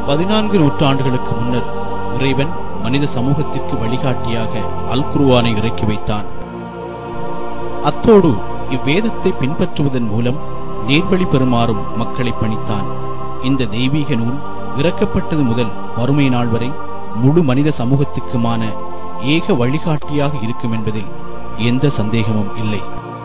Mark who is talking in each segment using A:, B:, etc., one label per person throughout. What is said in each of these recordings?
A: பதினான்கு நூற்றாண்டுகளுக்கு முன்னர் இறைவன் மனித சமூகத்திற்கு வழிகாட்டியாக அல் குர்ஆனை இறக்கி வைத்தான் அத்தோடு இவ்வேதத்தை பின்பற்றுவதன் மூலம் நேர்வழி பெறுமாறும் மக்களை பணித்தான் இந்த தெய்வீக நூல் இறக்கப்பட்டது முதல் வறுமை நாள் வரை முழு மனித சமூகத்துக்குமான ஏக வழிகாட்டியாக இருக்கும் என்பதில் எந்த சந்தேகமும் இல்லை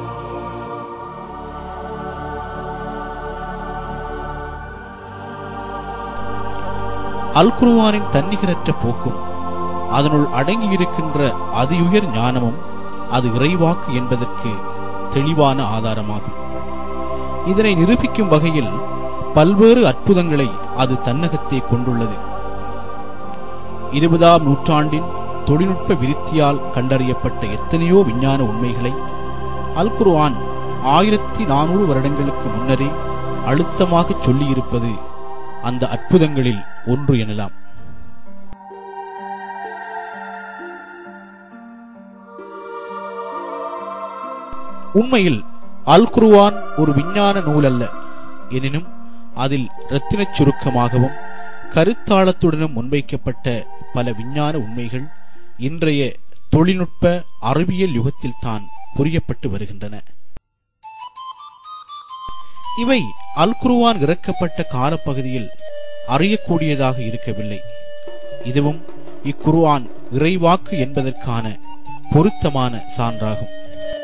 A: அல் குர்ஆனின் தன்னிகரற்ற போக்கும் அதனுள் அடங்கியிருக்கின்ற அதியுயர் ஞானமும் அது இறைவாக்கு என்பதற்கு தெளிவான ஆதாரமாகும் இதனை நிரூபிக்கும் வகையில் பல்வேறு அற்புதங்களை அது தன்னகத்தே கொண்டுள்ளது இருபதாம் நூற்றாண்டின் தொழில்நுட்ப விருத்தியால் கண்டறியப்பட்ட எத்தனையோ விஞ்ஞான உண்மைகளை அல் குர்ஆன் ஆயிரத்தி நானூறு வருடங்களுக்கு முன்னரே அழுத்தமாக சொல்லியிருப்பது அந்த அற்புதங்களில் ஒன்று எனலாம் உண்மையில் அல் குர்ஆன் ஒரு விஞ்ஞான நூல் அல்ல எனினும் அதில் இரத்தினச் சுருக்கமாகவும் கருத்தாளத்துடனும் முன்வைக்கப்பட்ட பல விஞ்ஞான உண்மைகள் இன்றைய தொழில்நுட்ப அறிவியல் யுகத்தில்தான் புரியப்பட்டு வருகின்றன இவை அல் குர்ஆன் இறக்கப்பட்ட காலப்பகுதியில் அறியக்கூடியதாக இருக்கவில்லை இதுவும் இக்குர்ஆன் இறைவாக்கு என்பதற்கான பொருத்தமான சான்றாகும்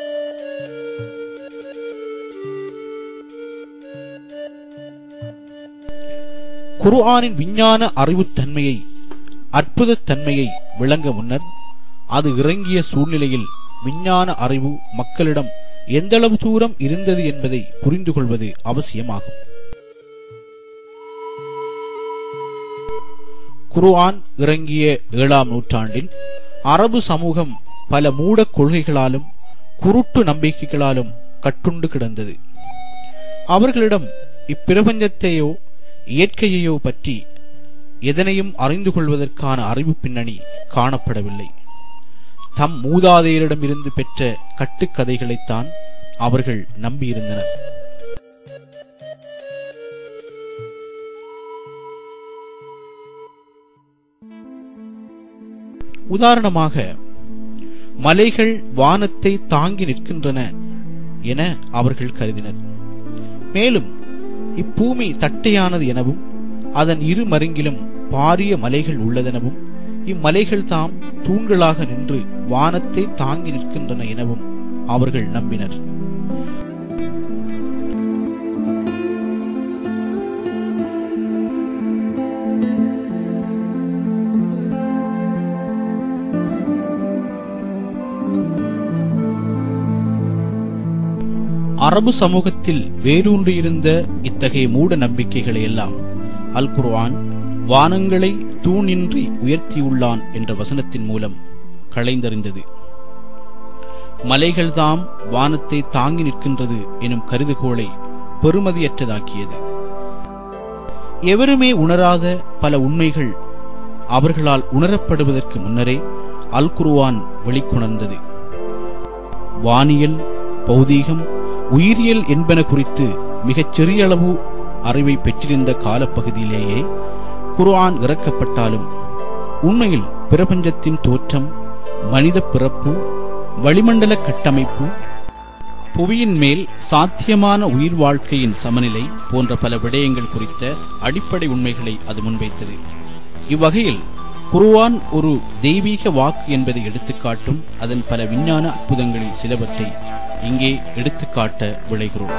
A: குர்ஆனின் விஞ்ஞான அறிவுத்தன்மையை அற்புதத் தன்மையை விளங்க முன்னர் அது இறங்கிய சூழ்நிலையில் விஞ்ஞான அறிவு மக்களிடம் எந்தளவு தூரம் இருந்தது என்பதை புரிந்து கொள்வது அவசியமாகும் குர்ஆன் இறங்கிய ஏழாம் நூற்றாண்டில் அரபு சமூகம் பல மூடக் கொள்கைகளாலும் குருட்டு நம்பிக்கைகளாலும் கட்டுண்டு கிடந்தது அவர்களிடம் இப்பிரபஞ்சத்தையோ இயற்கையையோ பற்றி எதனையும் அறிந்து கொள்வதற்கான அறிவு பின்னணி காணப்படவில்லை தம் மூதாதையரிடமிருந்து பெற்ற கட்டுக்கதைகளைத்தான் அவர்கள் நம்பியிருந்தனர் உதாரணமாக மலைகள் வானத்தை தாங்கி நிற்கின்றன என அவர்கள் கருதினர் மேலும் இப்பூமி தட்டையானது எனவும் அதன் இரு மருங்கிலும் பாரிய மலைகள் உள்ளதெனவும் இம்மலைகள் தாம் தூண்களாக நின்று வானத்தை தாங்கி நிற்கின்றன எனவும் அவர்கள் நம்பினர் அரபு சமூகத்தில் வேரூன்றியிருந்த இத்தகைய மூட நம்பிக்கைகளை எல்லாம் அல் குர்ஆன் வானங்களை தூணின்றி உயர்த்தியுள்ளான் என்ற வசனத்தின் மூலம் களைந்தறிந்தது மலைகள்தாம் வானத்தை தாங்கி நிற்கின்றது எனும் கருதுகோளை பெறுமதியற்றதாக்கியது எவருமே உணராத பல உண்மைகள் அவர்களால் உணரப்படுவதற்கு முன்னரே அல் குர்ஆன் வெளிக்கொணர்ந்தது வானியல் பௌதீகம் உயிரியல் என்பன குறித்து மிகச் சிறிய அளவு அறிவை பெற்றிருந்த காலப்பகுதியிலேயே குர்ஆன் இறக்கப்பட்டாலும் உண்மையில் பிரபஞ்சத்தின் தோற்றம் மனித பிறப்பு வளிமண்டல கட்டமைப்பு புவியின் மேல் சாத்தியமான உயிர் வாழ்க்கையின் சமநிலை போன்ற பல விடயங்கள் குறித்த அடிப்படை உண்மைகளை அது முன்வைத்தது இவ்வகையில் குர்ஆன் ஒரு தெய்வீக வாக்கு என்பதை எடுத்துக்காட்டும் அதன் பல விஞ்ஞான அற்புதங்களில் சிலவற்றை இங்கே எடுத்துக்காட்ட விளைகிறோம்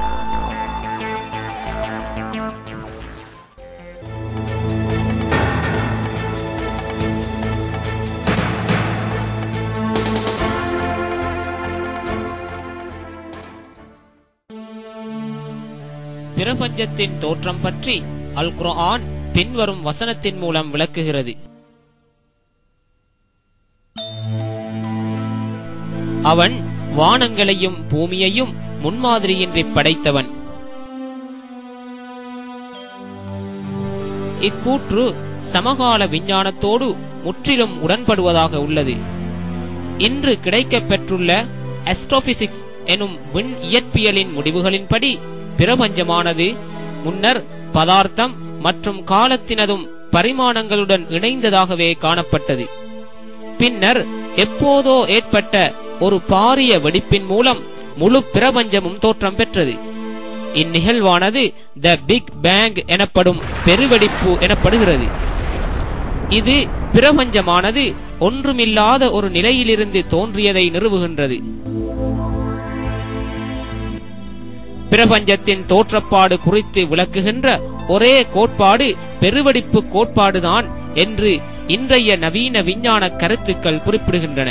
B: பிரபஞ்சத்தின் தோற்றம் பற்றி அல் குர்ஆன் பின்வரும் வசனத்தின் மூலம் விளக்குகிறது அவன் வானங்களையும் பூமியையும் முன்மாதிரியின்றி படைத்தவன் இக்கூற்று சமகால விஞ்ஞானத்தோடு முற்றிலும் உடன்படுவதாக உள்ளது இன்று கிடைக்கப் பெற்றுள்ள அஸ்ட்ரோபிசிக்ஸ் எனும் விண் இயற்பியலின் முடிவுகளின்படி பிரபஞ்சமானது முன்னர் பதார்த்தம் மற்றும் காலத்தினதும் பரிமாணங்களுடன் இணைந்ததாகவே காணப்பட்டது பின்னர் எப்போதோ ஏற்பட்ட ஒரு பாரிய வெடிப்பின் மூலம் முழு பிரபஞ்சமும் தோற்றம் பெற்றது இந்நிகழ்வானது த பிக் பேங் எனப்படும் பெருவெடிப்பு எனப்படுகிறது இது பிரபஞ்சமானது ஒன்றுமில்லாத ஒரு நிலையிலிருந்து தோன்றியதை நிறுவுகின்றது பிரபஞ்சத்தின் தோற்றப்பாடு குறித்து விளக்குகின்ற ஒரே கோட்பாடு பெருவெடிப்பு கோட்பாடுதான் என்று இன்றைய நவீன விஞ்ஞான கருத்துக்கள் குறிப்பிடுகின்றன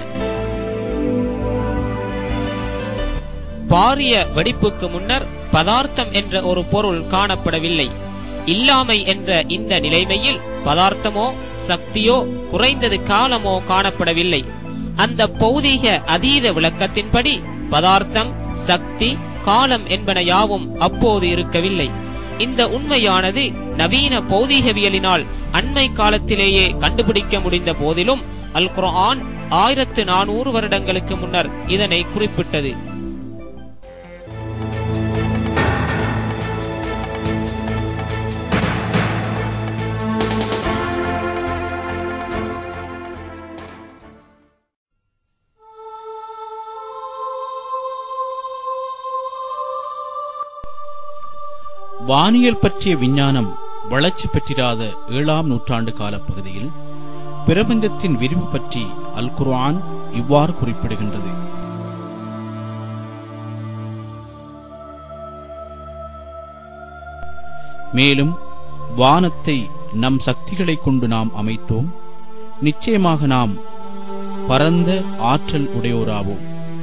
B: பாரிய வெடிப்புக்கு முன்னர் பதார்த்தம் என்ற ஒரு பொருள் காணப்படவில்லை இல்லாமை என்ற இந்த நிலைமையில் பதார்த்தமோ சக்தியோ குறைந்தது காலமோ காணப்படவில்லை அந்த பௌதீக அதீத விளக்கத்தின்படி பதார்த்தம் சக்தி காலம் என்பன யாவும் அப்போது இருக்கவில்லை இந்த உண்மையானது நவீன பௌதீகவியலினால் அண்மை காலத்திலேயே கண்டுபிடிக்க முடிந்த போதிலும் அல் குர்ஆன் ஆயிரத்து நானூறு வருடங்களுக்கு முன்னர் இதனை குறிப்பிட்டது
A: வானியல் பற்றிய விஞ்ஞானம் வளர்ச்சி பெற்றிராத ஏழாம் நூற்றாண்டு காலப்பகுதியில் பிரபஞ்சத்தின் விரிவு பற்றி அல் குர்ஆன் இவ்வாறு குறிப்பிடுகின்றது மேலும் வானத்தை நம் சக்திகளைக் கொண்டு நாம் அமைத்தோம் நிச்சயமாக நாம் பரந்த ஆற்றல் உடையோராவோம்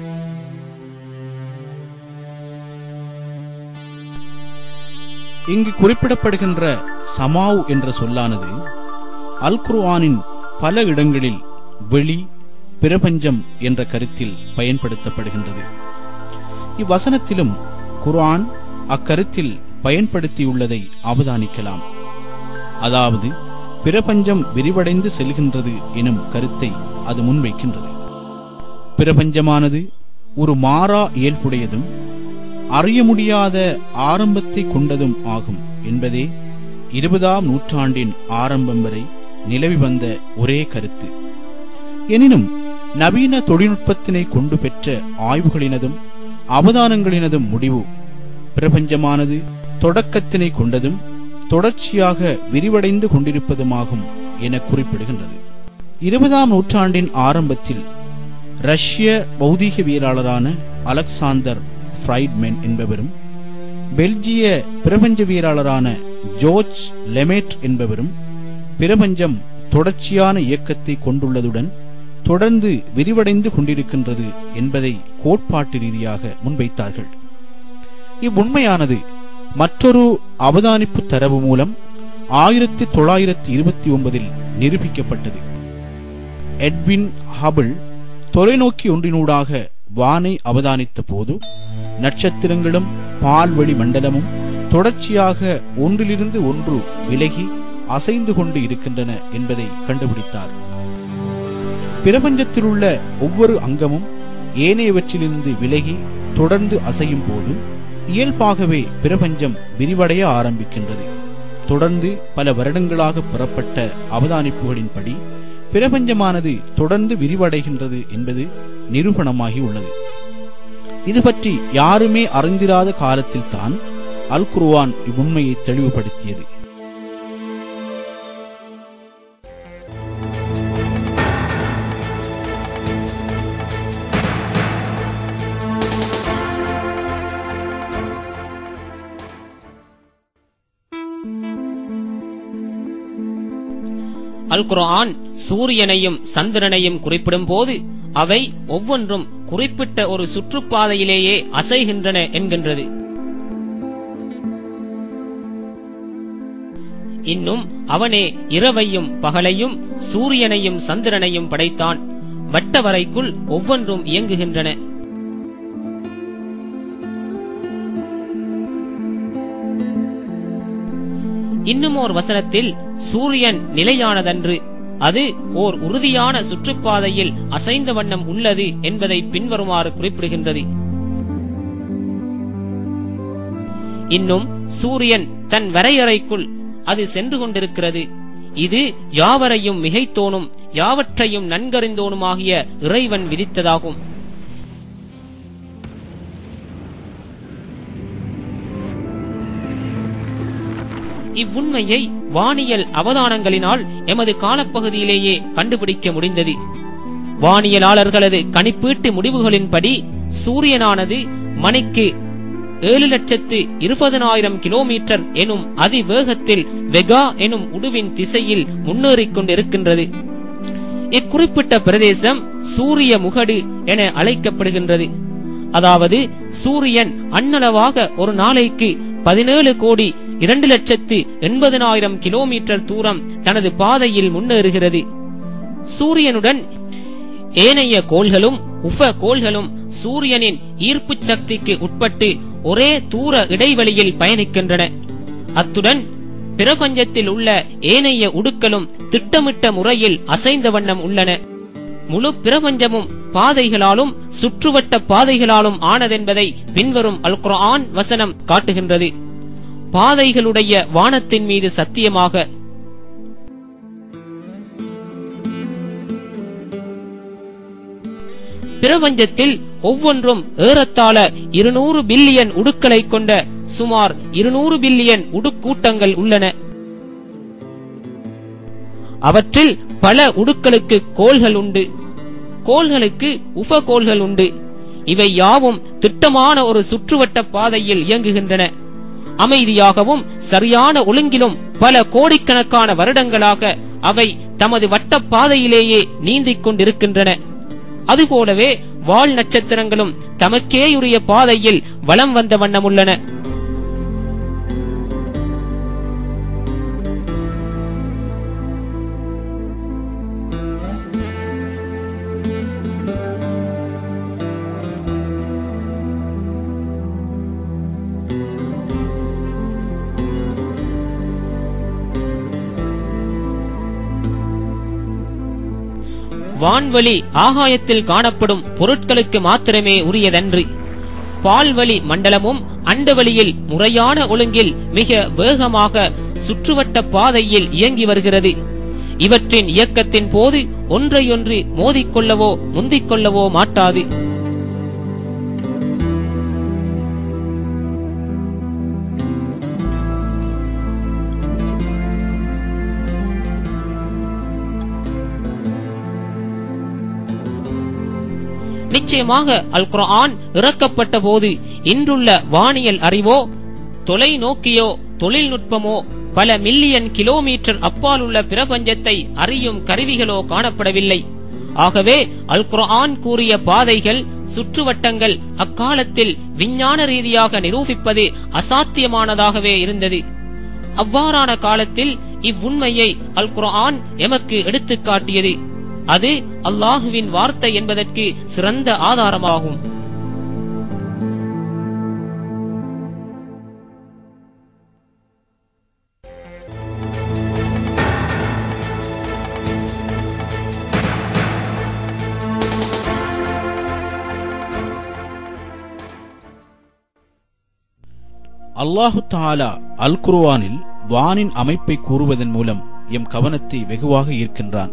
A: இங்கு குறிப்பிடப்படுகின்ற சமாவ் என்ற சொல்லானது அல் குர்ஆனின் பல இடங்களில் வெளி பிரபஞ்சம் என்ற கருத்தில் பயன்படுத்தப்படுகின்றது இவ்வசனத்திலும் குர்ஆன் அக்கருத்தில் பயன்படுத்தியுள்ளதை அவதானிக்கலாம் அதாவது பிரபஞ்சம் விரிவடைந்து செல்கின்றது எனும் கருத்தை அது முன்வைக்கின்றது பிரபஞ்சமானது ஒரு மாறா இயல்புடையதும் அறிய முடியாத ஆரம்பத்தை கொண்டதும் ஆகும் என்பதே இருபதாம் நூற்றாண்டின் ஆரம்பம் வரை நிலவி வந்த ஒரே கருத்து எனினும் நவீன தொழில்நுட்பத்தினை கொண்டு பெற்ற ஆய்வுகளினதும் அவதானங்களினதும் முடிவு பிரபஞ்சமானது தொடக்கத்தினை கொண்டதும் தொடர்ச்சியாக விரிவடைந்து கொண்டிருப்பதுமாகும் என குறிப்பிடுகின்றது இருபதாம் நூற்றாண்டின் ஆரம்பத்தில் ரஷ்ய பௌதீகவியலாளரான அலெக்சாந்தர் ஃப்ரைட்மென் என்பவரும் பெல்ஜிய பிரபஞ்சவியலாளரான ஜோர்ஜ் லெமேட் என்பவரும் பிரபஞ்சம் தொடர்ச்சியான இயக்கத்தை கொண்டுள்ளதுடன் தொடர்ந்து விரிவடைந்து கொண்டிருக்கின்றது என்பதை கோட்பாட்டு ரீதியாக முன்வைத்தார்கள் இவ்வுண்மையானது மற்றொரு அவதானிப்பு தரவு மூலம் ஆயிரத்தி தொள்ளாயிரத்தி இருபத்தி ஒன்பதில் நிரூபிக்கப்பட்டது எட்வின் ஹபிள் தொலைநோக்கி ஒன்றினூடாக வானை அவதானித்த போது நட்சத்திரங்களும் பால்வெளி மண்டலமும் தொடர்ச்சியாக ஒன்றிலிருந்து ஒன்று விலகி அசைந்து கொண்டு இருக்கின்றன என்பதை கண்டுபிடித்தார் பிரபஞ்சத்திலுள்ள ஒவ்வொரு அங்கமும் ஏனையவற்றிலிருந்து விலகி தொடர்ந்து அசையும் போது இயல்பாகவே பிரபஞ்சம் விரிவடைய ஆரம்பிக்கின்றது தொடர்ந்து பல வருடங்களாக பெறப்பட்ட அவதானிப்புகளின்படி பிரபஞ்சமானது தொடர்ந்து விரிவடைகின்றது என்பது நிரூபணமாகி உள்ளது இது பற்றி யாருமே அறிந்திராத காலத்தில்தான் அல் குர்ஆன் இவ்வுண்மையை தெளிவுபடுத்தியது
B: அல் குர்ஆன் சூரியனையும் சந்திரனையும் குறிப்பிடும் போது அவை ஒவ்வொன்றும் குறிப்பிட்ட ஒரு சுற்றுப்பாதையிலேயே அசைகின்றன என்கின்றது இன்னும் அவனே இரவையும் பகலையும் சூரியனையும் சந்திரனையும் படைத்தான் வட்டவரைக்குள் ஒவ்வொன்றும் இயங்குகின்றன இன்னும் ஓர் வசனத்தில் சூரியன் நிலையானதன்று அது ஓர் உறுதியான சுற்றுப்பாதையில் அசைந்த வண்ணம் உள்ளது என்பதை பின்வருமாறு குறிப்பிடுகின்றது இன்னும் சூரியன் தன் வரையறைக்குள் அது சென்று கொண்டிருக்கிறது இது யாவரையும் மிகைத்தோனும் யாவற்றையும் நன்கறிந்தோனுமாகிய இறைவன் விதித்ததாகும் இவ்வுண்மையை வானியல் அவதானங்களினால் எமது காலப்பகுதியிலேயே கண்டுபிடிக்க முடிந்தது வானியலாளர்களது கணிப்பீட்டு முடிவுகளின்படி சூரியனானது மணிக்கு ஏழு லட்சத்து இருபதனாயிரம் கிலோமீட்டர் எனும் அதிவேகத்தில் வெகா எனும் உடுவின் திசையில் முன்னேறிக் கொண்டிருக்கின்றது இக்குறிப்பிட்ட பிரதேசம் சூரிய முகடு என அழைக்கப்படுகின்றது அதாவது சூரியன் அண்ணளவாக ஒரு நாளைக்கு பதினேழு கோடி இரண்டு லட்சத்து எண்பதனாயிரம் கிலோமீட்டர் தூரம் தனது பாதையில் முன்னேறுகிறது சூரியனுடன் ஏனைய கோள்களும் உப கோள்களும் சூரியனின் ஈர்ப்பு சக்திக்கு உட்பட்டு ஒரே தூர இடைவெளியில் பயணிக்கின்றன அத்துடன் பிரபஞ்சத்தில் உள்ள ஏனைய உடுக்களும் திட்டமிட்ட முறையில் அசைந்த வண்ணம் உள்ளன முழு பிரபஞ்சமும் பாதைகளாலும் சுற்றுவட்ட பாதைகளாலும் ஆனதென்பதை பின்வரும் அல் குர்ஆன் வசனம் காட்டுகின்றது பாதைகளுடைய வானத்தின் மீது சத்தியமாக பிரபஞ்சத்தில் ஒவ்வொன்றும் ஏறத்தாழ இருநூறு பில்லியன் உடுக்களை கொண்ட சுமார் இருநூறு பில்லியன் உடுக்கூட்டங்கள் உள்ளன அவற்றில் பல உடுக்களுக்கு கோள்கள் உண்டு கோள்களுக்கு உபகோள்கள் உண்டு இவை யாவும் திட்டமான ஒரு சுற்றுவட்ட பாதையில் இயங்குகின்றன அமைதியாகவும் சரியான ஒழுங்கிலும் பல கோடிக்கணக்கான வருடங்களாக அவை தமது வட்ட பாதையிலேயே நீந்திக் கொண்டிருக்கின்றன அதுபோலவே வால் நட்சத்திரங்களும் தமக்கேயுரிய பாதையில் வலம் வந்த வண்ணம் உள்ளன வான்வழி ஆகாயத்தில் காணப்படும் பொருட்களுக்கு மாத்திரமே உரியதன்று பால்வழி மண்டலமும் அண்டவெளியில் முறையான ஒழுங்கில் மிக வேகமாக சுற்றுவட்ட பாதையில் இயங்கி வருகிறது இவற்றின் இயக்கத்தின் போது ஒன்றையொன்று மோதிக்கொள்ளவோ முந்திக்கொள்ளவோ மாட்டாது நிச்சயமாக அல் குர்ஆன் இறக்கப்பட்ட போது இன்றுள்ள வானியல் அறிவோ தொலைநோக்கியோ தொழில்நுட்பமோ பல மில்லியன் கிலோமீட்டர் அப்பால் உள்ள பிரபஞ்சத்தை அறியும் கருவிகளோ காணப்படவில்லை ஆகவே அல் குர்ஆன் கூறிய பாதைகள் சுற்றுவட்டங்கள் அக்காலத்தில் விஞ்ஞான ரீதியாக நிரூபிப்பது அசாத்தியமானதாகவே இருந்தது அவ்வாறான காலத்தில் இவ்வுண்மையை அல் குர்ஆன் எமக்கு எடுத்துக் காட்டியது அது அல்லாஹுவின் வார்த்தை என்பதற்கு சிறந்த ஆதாரமாகும்
A: அல்லாஹு தாலா அல் குர்ஆனில் வானின் அமைப்பை கூறுவதன் மூலம் எம் கவனத்தை வெகுவாக ஈர்க்கின்றான்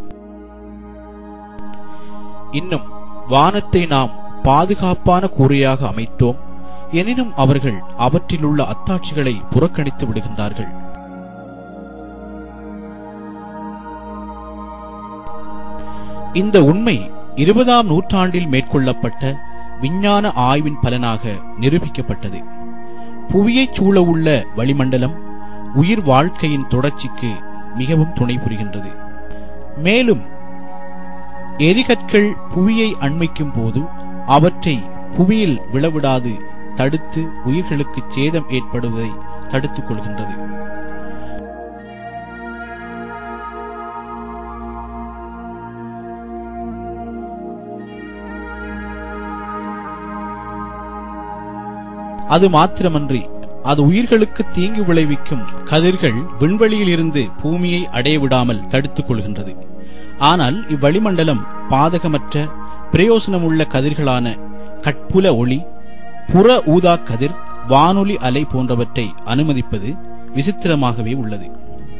A: இன்னும் வானத்தை நாம் பாதுகாப்பான கூரையாக அமைத்தோம் எனினும் அவர்கள் அவற்றிலுள்ள அத்தாட்சிகளை புறக்கணித்து விடுகின்றார்கள் இந்த உண்மை இருபதாம் நூற்றாண்டில் மேற்கொள்ளப்பட்ட விஞ்ஞான ஆய்வின் பலனாக நிரூபிக்கப்பட்டது புவியைச் சூழவுள்ள வளிமண்டலம் உயிர் வாழ்க்கையின் தொடர்ச்சிக்கு மிகவும் துணை புரிகின்றது மேலும் எரிகற்கள் புவியை அண்மிக்கும் போது அவற்றை புவியில் விழவிடாது தடுத்து உயிர்களுக்கு சேதம் ஏற்படுவதை தடுத்துக் கொள்கின்றது அது மாத்திரமன்றி அது உயிர்களுக்கு தீங்கு விளைவிக்கும் கதிர்கள் விண்வெளியில் இருந்து பூமியை அடைய விடாமல் தடுத்துக் கொள்கின்றது ஆனால் இவ்வளிமண்டலம் பாதகமற்ற பிரயோசனமுள்ள கதிர்களான கட்புல ஒளி புற ஊதா கதிர் வானொலி அலை போன்றவற்றை அனுமதிப்பது விசித்திரமாகவே உள்ளது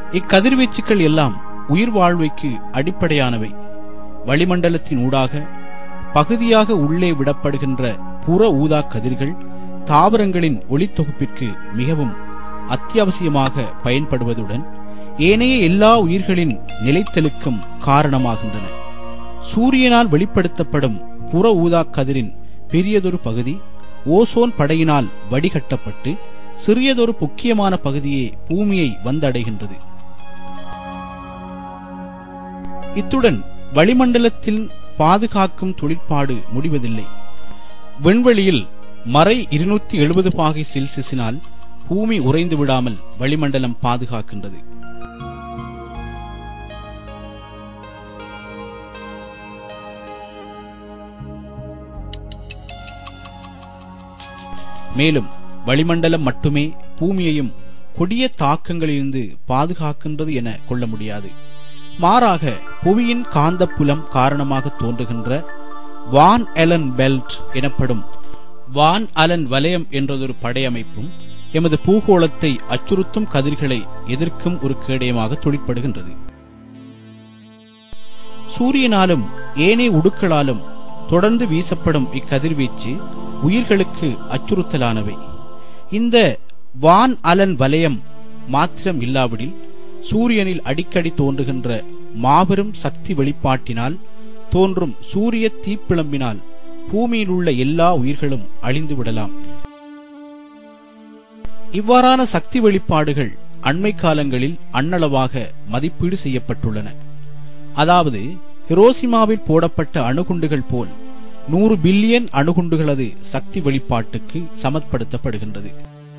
A: இக்கதிர்வீச்சுக்கள் எல்லாம் உயிர் வாழ்வைக்கு அடிப்படையானவை வளிமண்டலத்தின் ஊடாக பகுதியாக உள்ளே விடப்படுகின்ற புற ஊதா கதிர்கள் தாவரங்களின் ஒளித்தொகுப்பிற்கு மிகவும் அத்தியாவசியமாக பயன்படுவதுடன் ஏனைய எல்லா உயிர்களின் நிலைத்தலுக்கும் காரணமாகின்றன சூரியனால் வெளிப்படுத்தப்படும் புற ஊதா கதிரின் பெரியதொரு பகுதி ஓசோன் படையினால் வடிகட்டப்பட்டு சிறியதொரு முக்கியமான பகுதியே பூமியை வந்தடைகின்றது இத்துடன் வளிமண்டலத்தில் பாதுகாக்கும் தொழிற்பாடு முடிவதில்லை விண்வெளியில் மறை இருநூத்தி எழுபது பாகை செல்சியஸினால் பூமி உறைந்து விடாமல் வளிமண்டலம் பாதுகாக்கின்றது மேலும் வளிமண்டலம் மட்டுமே பூமியையும் கொடிய தாக்கங்களிலிருந்து பாதுகாக்கின்றது என கொள்ள முடியாது மாறாக புவியின் காந்தப்புலம் காரணமாக தோன்றுகின்ற வான் அலன் பெல்ட் எனப்படும் வான் அலன் வலயம் என்றதொரு படையமைப்பும் எமது பூகோளத்தை அச்சுறுத்தும் கதிர்களை எதிர்க்கும் ஒரு கேடயமாக தொழிற்படுகின்றது சூரியனாலும் ஏனைய உடுக்களாலும் தொடர்ந்து வீசப்படும் இக்கதிர்வீச்சு உயிர்களுக்கு அச்சுறுத்தலானவை இந்த வான் அலன் வலயம் மாத்திரம் இல்லாவிடில் சூரியனில் அடிக்கடி தோன்றுகின்ற மாபெரும் சக்தி வெளிப்பாட்டினால் தோன்றும் சூரிய தீப்பிழம்பினால் பூமியில் உள்ள எல்லா உயிர்களும் அழிந்து விடலாம் இவ்வாறான சக்தி வெளிப்பாடுகள் அண்மை காலங்களில் அண்ணளவாக மதிப்பீடு செய்யப்பட்டுள்ளன அதாவது ஹிரோசிமாவில் போடப்பட்ட அணுகுண்டுகள் போல் நூறு பில்லியன் அணுகுண்டுகளது சக்தி வெளிப்பாட்டுக்கு சமப்படுத்தப்படுகின்றது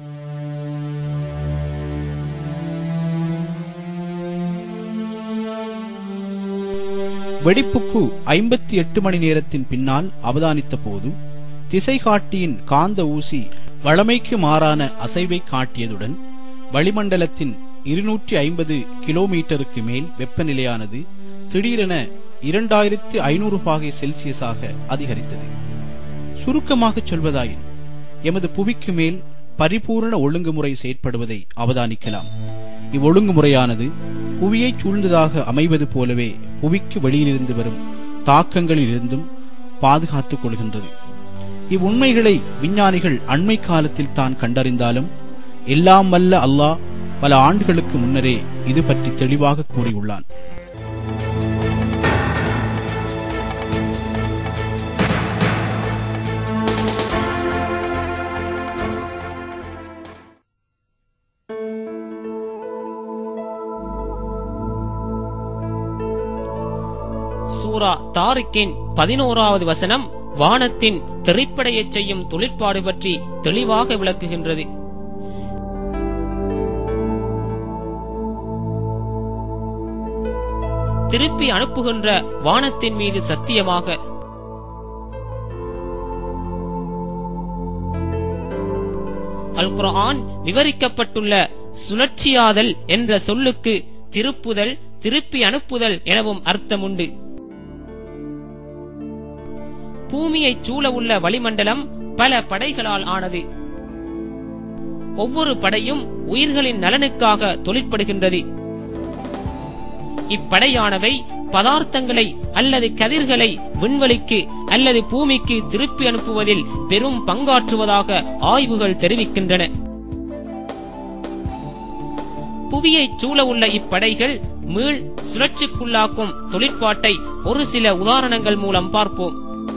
A: வெடிப்புக்கு ஐம்பத்தி எட்டு மணி நேரத்தின் பின்னால் அவதானித்த போது திசை காட்டியின் காந்த ஊசி வழமைக்கு மாறான அசைவை காட்டியதுடன் வளிமண்டலத்தின் இருநூற்றி ஐம்பது கிலோமீட்டருக்கு மேல் வெப்பநிலையானது திடீரென இரண்டாயிரத்தி ஐநூறு பாகை செல்சியஸாக அதிகரித்தது சுருக்கமாக சொல்வதாயின் எமது புவிக்கு மேல் பரிபூரண ஒழுங்குமுறை செயற்படுவதை அவதானிக்கலாம் இவ்வொழுங்குமுறையானது புவியை சூழ்ந்ததாக அமைவது போலவே புவிக்கு வெளியிலிருந்து வரும் தாக்கங்களிலிருந்தும் பாதுகாத்துக் கொள்கின்றது இவ்வுண்மைகளை விஞ்ஞானிகள் அண்மை காலத்தில் தான் கண்டறிந்தாலும் எல்லாம் வல்ல அல்லாஹ் பல ஆண்டுகளுக்கு முன்னரே இது பற்றி தெளிவாக கூறியுள்ளான்
B: சூரா தாரிக்கின் பதினோராவது வசனம் வானத்தின் திரைப்படையச் செய்யும் தொழிற்பாடு பற்றி தெளிவாக விளக்குகின்றது திருப்பி அனுப்புகின்ற வானத்தின் மீது சத்தியமாக அல் குர்ஆன் விவரிக்கப்பட்டுள்ள சுழற்சியாதல் என்ற சொல்லுக்கு திருப்புதல் திருப்பி அனுப்புதல் எனவும் அர்த்தமுண்டு பூமியைச் சூழ உள்ள வளிமண்டலம் பல படைகளால் ஆனது ஒவ்வொரு படையும் உயிர்களின் நலனுக்காக தொழிற்படுகின்றது இப்படையானவை பதார்த்தங்களை அல்லது கதிர்களை விண்வெளிக்கு அல்லது பூமிக்கு திருப்பி அனுப்புவதில் பெரும் பங்காற்றுவதாக ஆய்வுகள் தெரிவிக்கின்றன புவியைச் சூழ உள்ள இப்படைகள் மீள் சுழற்சிக்குள்ளாக்கும் தொழிற்பாட்டை ஒரு சில உதாரணங்கள் மூலம் பார்ப்போம்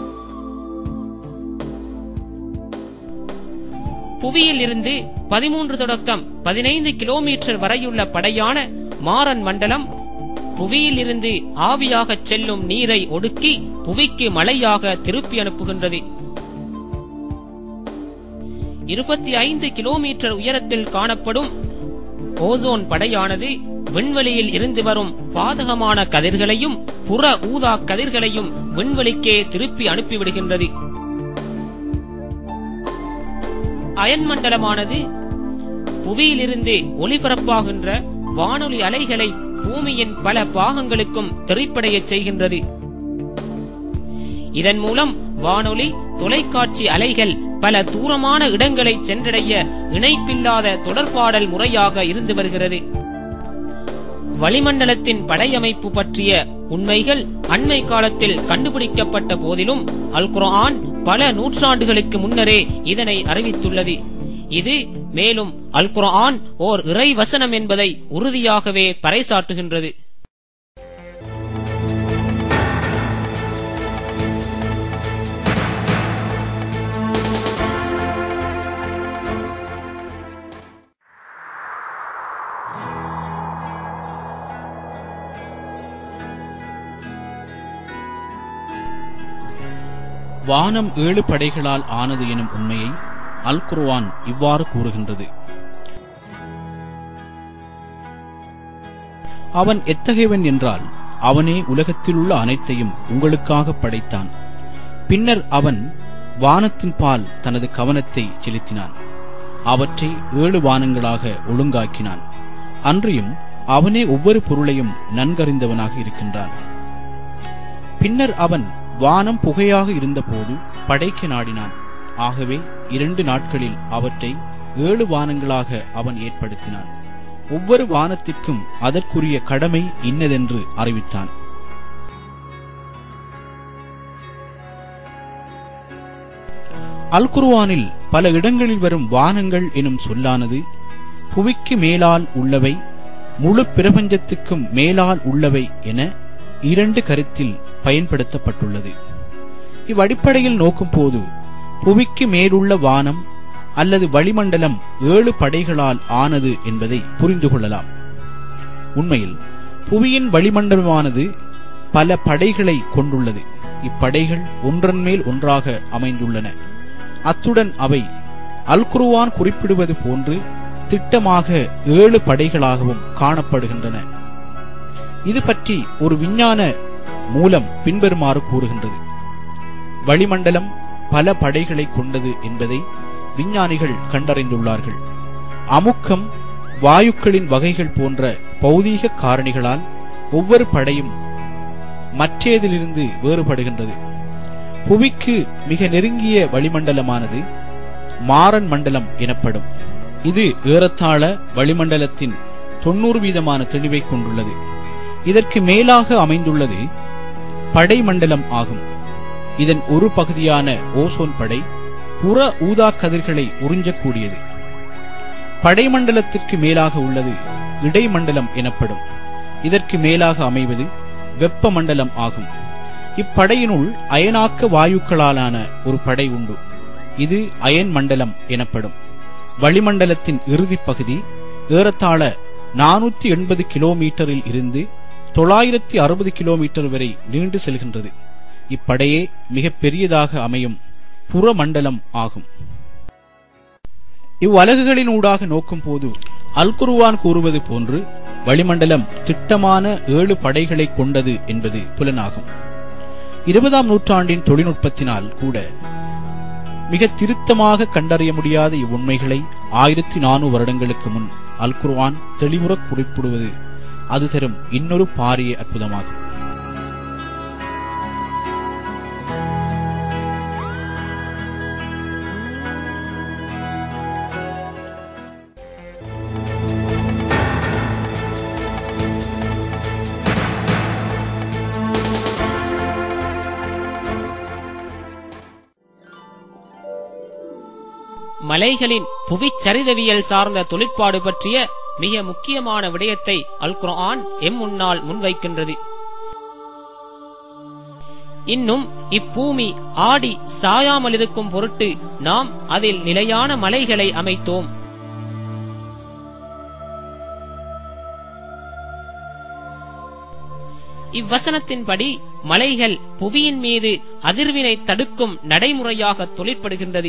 B: புவியில் இருந்து பதிமூன்று தொடக்கம் பதினைந்து கிலோமீட்டர் வரையுள்ள படையான மாறன் மண்டலம் புவியில் இருந்து ஆவியாகச் செல்லும் நீரை ஒடுக்கி புவிக்கு மழையாக திருப்பி அனுப்புகின்றது இருபத்தி ஐந்து கிலோமீட்டர் உயரத்தில் காணப்படும் ஓசோன் படையானது விண்வெளியில் இருந்து வரும் பாதகமான கதிர்களையும் புற ஊதா கதிர்களையும் விண்வெளிக்கே திருப்பி அனுப்பிவிடுகின்றது அயன் மண்டலமானது புவியிலிருந்து ஒளிபரப்பாகின்ற வானொலி அலைகளை பூமியின் பல பாகங்களுக்கும் திரைப்படையச் செய்கின்றது இதன் மூலம் வானொலி தொலைக்காட்சி அலைகள் பல தூரமான இடங்களை சென்றடைய இணைப்பில்லாத தொடர்பாடல் முறையாக இருந்து வருகிறது வளிமண்டலத்தின் படையமைப்பு பற்றிய உண்மைகள் அண்மை காலத்தில் கண்டுபிடிக்கப்பட்ட போதிலும் அல் குர்ஆன் பல நூற்றாண்டுகளுக்கு முன்னரே இதனை அறிவித்துள்ளது இது மேலும் அல் குர்ஆன் ஓர் இறை வசனம் என்பதை உறுதியாகவே பறைசாற்றுகின்றது
A: வானம் ஏழு படைகளால் ஆனது எனும் உண்மையை அல் குர்ஆன் இவ்வாறு கூறுகின்றது அவன் எத்தகையவன் என்றால் அவனே உலகத்திலுள்ள அனைத்தையும் உங்களுக்காக படைத்தான் பின்னர் அவன் வானத்தின் பால் தனது கவனத்தை செலுத்தினான் அவற்றை ஏழு வானங்களாக ஒழுங்காக்கினான் அன்றியும் அவனே ஒவ்வொரு பொருளையும் நன்கறிந்தவனாக இருக்கின்றான் பின்னர் அவன் வானம் புகையாக இருந்தபோது படைக்க நாடினான் ஆகவே இரண்டு நாட்களில் அவற்றை ஏழு வானங்களாக அவன் ஏற்படுத்தினான் ஒவ்வொரு வானத்திற்கும் அதற்குரிய கடமை இன்னதென்று அறிவித்தான் அல் குர்ஆனில் பல இடங்களில் வரும் வானங்கள் எனும் சொல்லானது புவிக்கு மேலால் உள்ளவை முழு பிரபஞ்சத்துக்கும் மேலால் உள்ளவை என இரண்டு கருத்தில் பயன்படுத்தப்பட்டுள்ளது இவ்வடிப்படையில் நோக்கும் போது புவிக்கு மேலுள்ள வானம் அல்லது வளிமண்டலம் ஏழு படைகளால் ஆனது என்பதை புரிந்து கொள்ளலாம் உண்மையில் புவியின் வளிமண்டலமானது பல படைகளை கொண்டுள்ளது இப்படைகள் ஒன்றன் மேல் ஒன்றாக அமைந்துள்ளன அத்துடன் அவை அல் குர்ஆன் குறிப்பிடுவது போன்று திட்டமாக ஏழு படைகளாகவும் காணப்படுகின்றன இது பற்றி ஒரு விஞ்ஞான மூலம் பின்வருமாறு கூறுகின்றது வளிமண்டலம் பல படைகளை கொண்டது என்பதை விஞ்ஞானிகள் கண்டறிந்துள்ளார்கள் அமுக்கம் வாயுக்களின் வகைகள் போன்ற பௌதீக காரணிகளால் ஒவ்வொரு படையும் மற்றேதிலிருந்து வேறுபடுகின்றது புவிக்கு மிக நெருங்கிய வளிமண்டலமானது மாறன் மண்டலம் எனப்படும் இது ஏறத்தாழ வளிமண்டலத்தின் தொண்ணூறு வீதமான தெளிவை கொண்டுள்ளது இதற்கு மேலாக அமைந்துள்ளது படை மண்டலம் ஆகும் இதன் ஒரு பகுதியான ஓசோன் படை புற ஊதா கதிர்களை உறிஞ்சக்கூடியது படைமண்டலத்திற்கு மேலாக உள்ளது இடைமண்டலம் எனப்படும் இதற்கு மேலாக அமைவது வெப்ப மண்டலம் ஆகும் இப்படையினுள் அயனாக்க வாயுக்களாலான ஒரு படை உண்டு இது அயன் மண்டலம் எனப்படும் வளிமண்டலத்தின் இறுதிப் பகுதி ஏறத்தாழ நானூத்தி எண்பது கிலோமீட்டரில் இருந்து தொள்ளாயிரத்தி அறுபது கிலோமீட்டர் வரை நீண்டு செல்கின்றது இப்படையே மிக பெரியதாக அமையும் புறமண்டலம் ஆகும் இவ்வலகுகளின் ஊடாக நோக்கும் போது அல் குர்ஆன் கூறுவது போன்று வளிமண்டலம் திட்டமான ஏழு படைகளை கொண்டது என்பது புலனாகும் இருபதாம் நூற்றாண்டின் தொழில்நுட்பத்தினால் கூட மிக திருத்தமாக கண்டறிய முடியாத இவ்வுண்மைகளை ஆயிரத்தி நானூறு வருடங்களுக்கு முன் அல் குர்ஆன் தெளிவுறக் குறிப்பிடுவது அது தரும் இன்னொரு பாரிய அற்புதமாகும்
B: மலைகளின் புவிச்சரிதவியல் சார்ந்த தொழிற்பாடு பற்றிய மிக முக்கியமான விடயத்தை அல் குர்ஆன் எம் முன்னால் முன்வைக்கின்றது இன்னும் இப்பூமி ஆடி சாயாமல் இருக்கும் பொருட்டு நாம் அதில் நிலையான மலைகளை அமைத்தோம் இவ்வசனத்தின்படி மலைகள் புவியின் மீது அதிர்வினை தடுக்கும் நடைமுறையாக தொழிற்படுகின்றது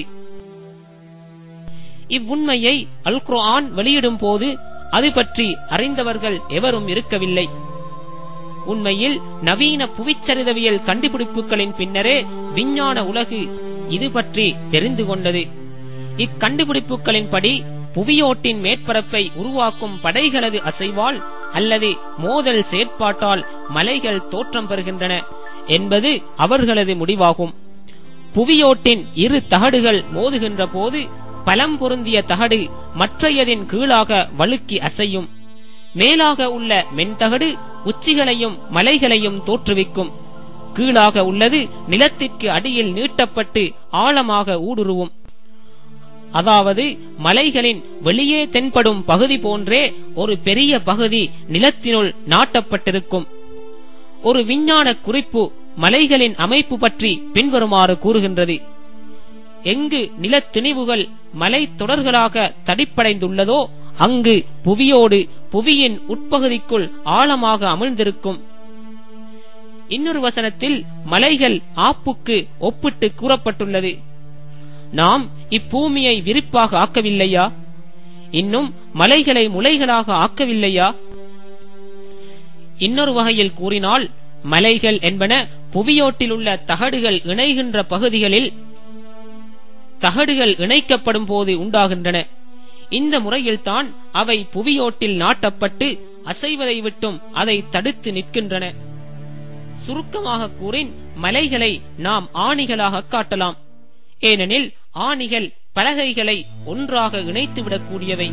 B: இவ்வுண்மையை அல் குர்ஆன் வெளியிடும் போது அது பற்றி அறிந்தவர்கள் எவரும் இருக்கவில்லை உண்மையில் நவீன புவிச்சரிதவியல் கண்டுபிடிப்புகளின் பின்னரே விஞ்ஞான உலகு இது பற்றி தெரிந்து கொண்டது இக்கண்டுபிடிப்புகளின்படி புவியோட்டின் மேற்பரப்பை உருவாக்கும் படைகளது அசைவால் அல்லது மோதல் செயற்பாட்டால் மலைகள் தோற்றம் பெறுகின்றன என்பது அவர்களது முடிவாகும் புவியோட்டின் இரு தகடுகள் மோதுகின்ற போது பலம் பொருந்திய தகடு மற்றையதின் கீழாக வழுக்கி அசையும் மேலாக உள்ள மென்தகடு உச்சிகளையும் மலைகளையும் தோற்றுவிக்கும் கீழாக உள்ளது நிலத்திற்கு அடியில் நீட்டப்பட்டு ஆழமாக ஊடுருவும் அதாவது மலைகளின் வெளியே தென்படும் பகுதி போன்றே ஒரு பெரிய பகுதி நிலத்தினுள் நாட்டப்பட்டிருக்கும் ஒரு விஞ்ஞான குறிப்பு மலைகளின் அமைப்பு பற்றி பின்வருமாறு கூறுகின்றது எங்கு நிலத்திணிவுகள் மலை தொடர்களாக தடிப்படைந்துள்ளதோ அங்கு புவியோடு புவியின் உட்பகுதிக்குள் ஆழமாக அமிழ்ந்திருக்கும் இன்னொரு வசனத்தில் மலைகள் ஆப்புக்கு ஒப்பிட்டு கூறப்பட்டுள்ளது நாம் இப்பூமியை விரிப்பாக ஆக்கவில்லையா இன்னும் மலைகளை முளைகளாக ஆக்கவில்லையா இன்னொரு வகையில் கூறினால் மலைகள் என்பன புவியோட்டில் உள்ள தகடுகள் இணைகின்ற பகுதிகளில் தகடுகள் இணைக்கப்படும் போது உண்டாகின்றன இந்த முறையில்தான் அவை புவியோட்டில் நாட்டப்பட்டு அசைவதை விட்டும் அதை தடுத்து நிற்கின்றன சுருக்கமாக கூறின் மலைகளை நாம் ஆணிகளாக காட்டலாம் ஏனெனில் ஆணிகள் பலகைகளை ஒன்றாக இணைத்துவிடக்கூடியவை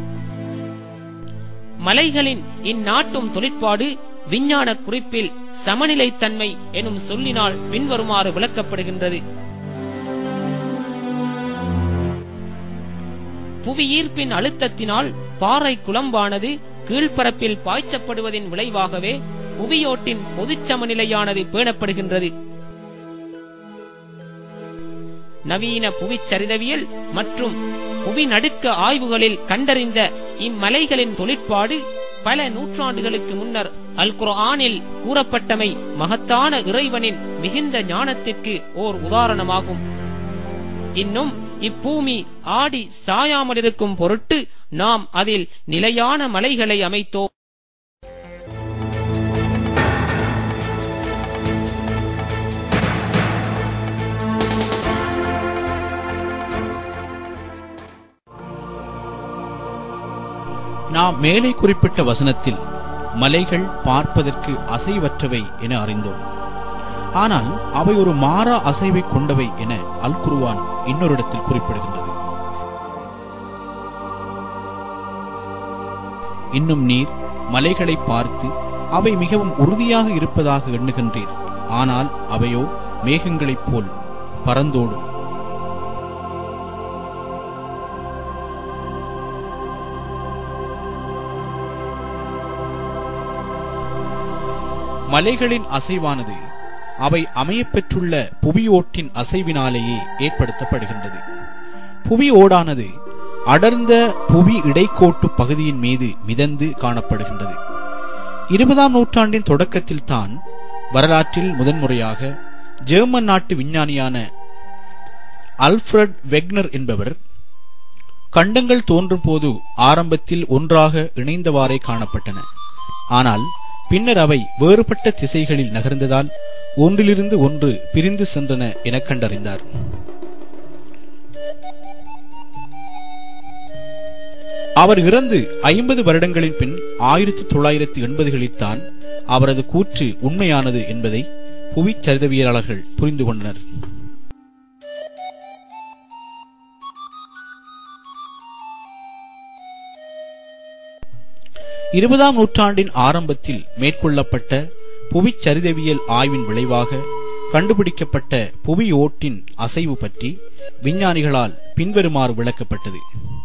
B: மலைகளின் இந்நாட்டும் தொழிற்பாடு விஞ்ஞான குறிப்பில் சமநிலைத்தன்மை எனும் சொல்லினால் பின்வருமாறு விளக்கப்படுகின்றது புவியீர்ப்பின் அழுத்தத்தினால் பாறை குழம்பானது கீழ்ப்பரப்பில் பாய்ச்சப்படுவதின் விளைவாகவே புவியோட்டின் பொதுச் சமநிலையானது பேணப்படுகின்றது நவீன புவிச்சரிதவியல் மற்றும் புவி நடுக்க ஆய்வுகளில் கண்டறிந்த இம்மலைகளின் தொழிற்பாடு பல நூற்றாண்டுகளுக்கு முன்னர் அல் குர்ஆனில் கூறப்பட்டமை மகத்தான இறைவனின் மிகுந்த ஞானத்திற்கு ஓர் உதாரணமாகும் இன்னும் இப்பூமி ஆடி சாயாமல் இருக்கும் பொருட்டு நாம் அதில் நிலையான மலைகளை அமைத்தோம்
A: நாம் மேலே குறிப்பிட்ட வசனத்தில் மலைகள் பார்ப்பதற்கு அசைவற்றவை என அறிந்தோம் ஆனால் அவை ஒரு மாறா அசைவை கொண்டவை என அல் குருவான் இன்னொரு இடத்தில் குறிப்பிடுகின்றது இன்னும் நீர் மலைகளை பார்த்து அவை மிகவும் உறுதியாக இருப்பதாக எண்ணுகின்றீர் ஆனால் அவையோ மேகங்களைப் போல் பறந்தோடும் மலைகளின் அசைவானது அவை அமையப்பெற்றுள்ள புவியோட்டின் அசைவினாலேயே ஏற்படுத்தப்படுகின்றது புவி ஓடானது அடர்ந்த புவி இடைக்கோட்டு பகுதியின் மீது மிதந்து காணப்படுகின்றது இருபதாம் நூற்றாண்டின் தொடக்கத்தில் தான் வரலாற்றில் முதன்முறையாக ஜெர்மன் நாட்டு விஞ்ஞானியான அல்ஃபிரட் வெக்னர் என்பவர் கண்டங்கள் தோன்றும் போது ஆரம்பத்தில் ஒன்றாக இணைந்தவாறே காணப்பட்டன ஆனால் பின்னர் அவை வேறுபட்ட திசைகளில் நகர்ந்ததால் ஒன்றிலிருந்து ஒன்று பிரிந்து சென்றன என கண்டறிந்தார் அவர் இறந்து ஐம்பது வருடங்களின் பின் ஆயிரத்தி தொள்ளாயிரத்தி எண்பதுகளில் தான் அவரது கூற்று உண்மையானது என்பதை புவிச் சரிதவியலாளர்கள் புரிந்து கொண்டனர் இருபதாம் நூற்றாண்டின் ஆரம்பத்தில் மேற்கொள்ளப்பட்ட புவிச் சரிதவியல் ஆய்வின் விளைவாக கண்டுபிடிக்கப்பட்ட புவி ஓட்டின் அசைவு பற்றி விஞ்ஞானிகளால் பின்வருமாறு விளக்கப்பட்டது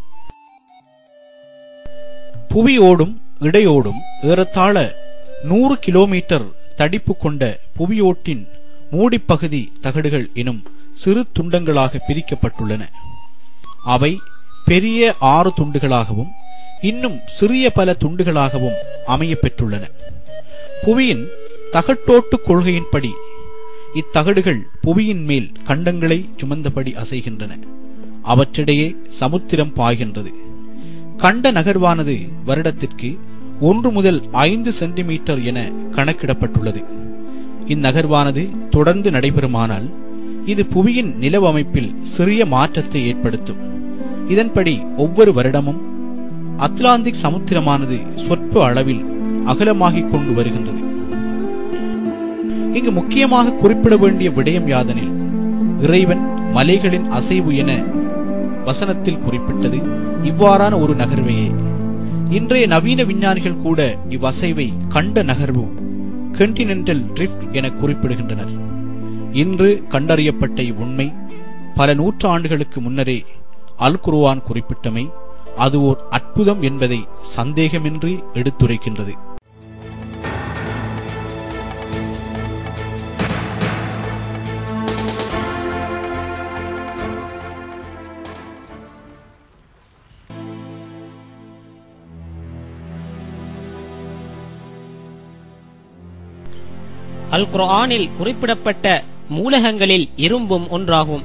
A: புவி ஓடும் இடையோடும் ஏறத்தாழ நூறு கிலோமீட்டர் தடிப்பு கொண்ட புவியோட்டின் மூடிப்பகுதி தகடுகள் எனும் சிறு துண்டங்களாக பிரிக்கப்பட்டுள்ளன அவை பெரிய ஆறு துண்டுகளாகவும் இன்னும் சிறிய பல துண்டுகளாகவும் அமைய பெற்றுள்ளன புவியின் தகட்டோட்டு கொள்கையின்படி இத்தகடுகள் புவியின் மேல் கண்டங்களை சுமந்தபடி அசைகின்றன அவற்றிடையே சமுத்திரம் பாய்கின்றது கண்ட நகர்வானது வருடத்திற்கு ஒன்று முதல் ஐந்து சென்டிமீட்டர் என கணக்கிடப்பட்டுள்ளது இந்நகர்வானது தொடர்ந்து நடைபெறுமானால் இது புவியின் நிலவமைப்பில் சிறிய மாற்றத்தை ஏற்படுத்தும் இதன்படி ஒவ்வொரு வருடமும் அத்லாந்திக் சமுத்திரமானது சொற்ப அளவில் அகலமாகிக் கொண்டு வருகின்றது இங்கு முக்கியமாக குறிப்பிட வேண்டிய விடயம் யாதனில் இறைவன் மலைகளின் அசைவு என வசனத்தில் குறிப்பிட்டது இவ்வாறான ஒரு நகர்வையே இன்றைய நவீன விஞ்ஞானிகள் கூட இவ்வசைவை கண்ட நகர்வு கண்டினென்டல் ட்ரிஃப்ட் என குறிப்பிடுகின்றனர் இன்று கண்டறியப்பட்ட இவ்வுண்மை பல நூற்றாண்டுகளுக்கு முன்னரே அல் குர்ஆன் குறிப்பிட்டமை அது ஓர் அற்புதம் என்பதை சந்தேகமின்றி எடுத்துரைக்கின்றது
B: அல் குர்ஆனில் குறிப்பிடப்பட்ட மூலகங்களில் இரும்பும் ஒன்றாகும்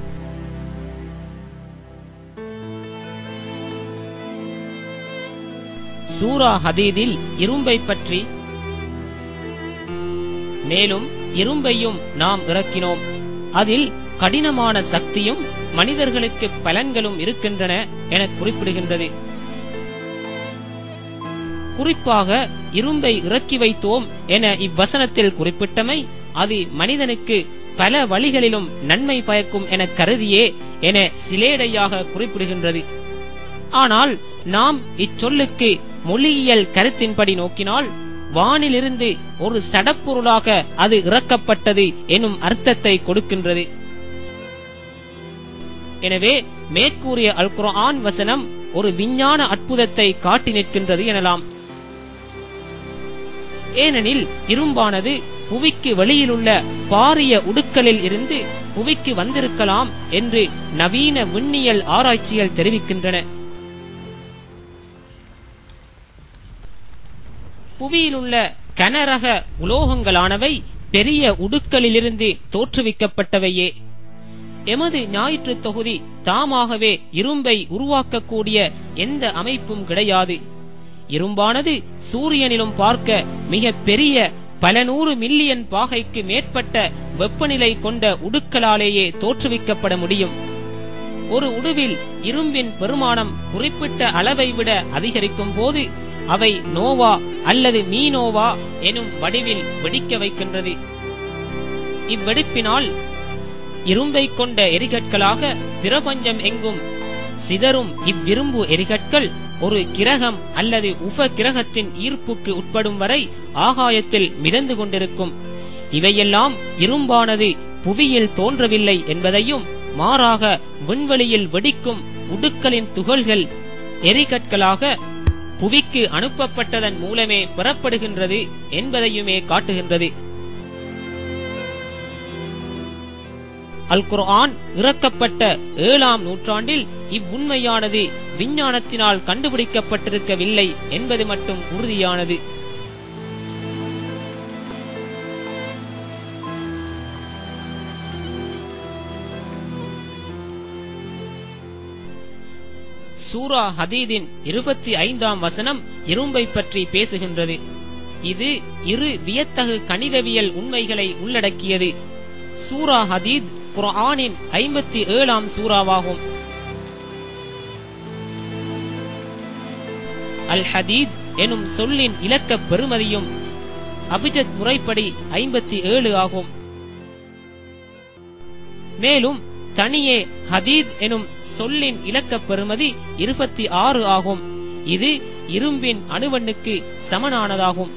B: சூரா ஹதீதில் இரும்பை பற்றி மேலும் இரும்பையும் நாம் இறக்கினோம் அதில் கடினமான சக்தியும் மனிதர்களுக்கு பலன்களும் இருக்கின்றன என குறிப்பிடுகின்றது குறிப்பாக இரும்பை இறக்கி வைத்தோம் என இவ்வசனத்தில் குறிப்பிட்டமை அது மனிதனுக்கு பல வழிகளிலும் நன்மை பயக்கும் என கருதியே என சிலேடையாக குறிப்பிடுகின்றது ஆனால் நாம் இச்சொல்லுக்கு மொழியியல் கருத்தின்படி நோக்கினால் வானிலிருந்து ஒரு சடப்பொருளாக அது இறக்கப்பட்டது எனும் அர்த்தத்தை கொடுக்கின்றது எனவே மேற்கூறிய அல் குர்ஆன் வசனம் ஒரு விஞ்ஞான அற்புதத்தை காட்டி நிற்கின்றது எனலாம் ஏனெனில் இரும்பானது புவிக்கு வெளியிலுள்ள பாரிய உடுக்களில் இருந்து புவிக்கு வந்திருக்கலாம் என்று நவீன விண்ணியல் ஆராய்ச்சிகள் தெரிவிக்கின்றன புவியிலுள்ள கனரக உலோகங்களானவை பெரிய உடுக்களிலிருந்து தோற்றுவிக்கப்பட்டவையே எமது ஞாயிற்று தொகுதி தாமாகவே இரும்பை உருவாக்கக்கூடிய எந்த அமைப்பும் கிடையாது இரும்பானது சூரியனிலும் பார்க்க மிக பெரிய பல நூறு மில்லியன் பாகைக்கு மேற்பட்ட வெப்பநிலை கொண்ட உடுக்களாலேயே தோற்றுவிக்கப்பட முடியும் ஒரு உடுவில் இரும்பின் பெருமானம் குறிப்பிட்ட அளவை விட அதிகரிக்கும் போது அவை நோவா அல்லது மீனோவா எனும் வடிவில் வெடிக்க வைக்கின்றது இவ்வெடிப்பினால் இரும்பை கொண்ட எரிகற்களாக பிரபஞ்சம் எங்கும் சிதறும் இவ்விரும்பு எரிகற்கள் ஒரு கிரகம் அல்லது உப கிரகத்தின் ஈர்ப்புக்கு உட்படும் வரை ஆகாயத்தில் மிதந்து கொண்டிருக்கும் இவையெல்லாம் இரும்பானது புவியில் தோன்றவில்லை என்பதையும் மாறாக விண்வெளியில் வெடிக்கும் உடுக்களின் துகள்கள் எரிகற்களாக புவிக்கு அனுப்பப்பட்டதன் மூலமே பெறப்படுகின்றது என்பதையுமே காட்டுகின்றது அல் குர்ஆன் இறக்கப்பட்ட ஏழாம் நூற்றாண்டில் இவ்வுண்மையானது விஞ்ஞானத்தினால் கண்டுபிடிக்கப்பட்டிருக்கவில்லை என்பது மட்டும் உறுதியானது சூரா ஹதீதின் இருபத்தி ஐந்தாம் வசனம் இரும்பை பற்றி பேசுகின்றது இது இரு வியத்தகு கணிதவியல் உண்மைகளை உள்ளடக்கியது சூரா ஹதீத் குர்ஆனின் ஐம்பத்தி ஏழாம் சூறாவாகும் அல் ஹதீத் எனும் சொல்லின் இலக்க பெறுமதியும் அபிஜத் முறைப்படி ஐம்பத்தி ஏழு ஆகும் மேலும் தனியே ஹதீத் எனும் சொல்லின் இலக்க பெறுமதி இருபத்தி ஆறு ஆகும் இது இரும்பின் அணுவண்ணுக்கு சமனானதாகும்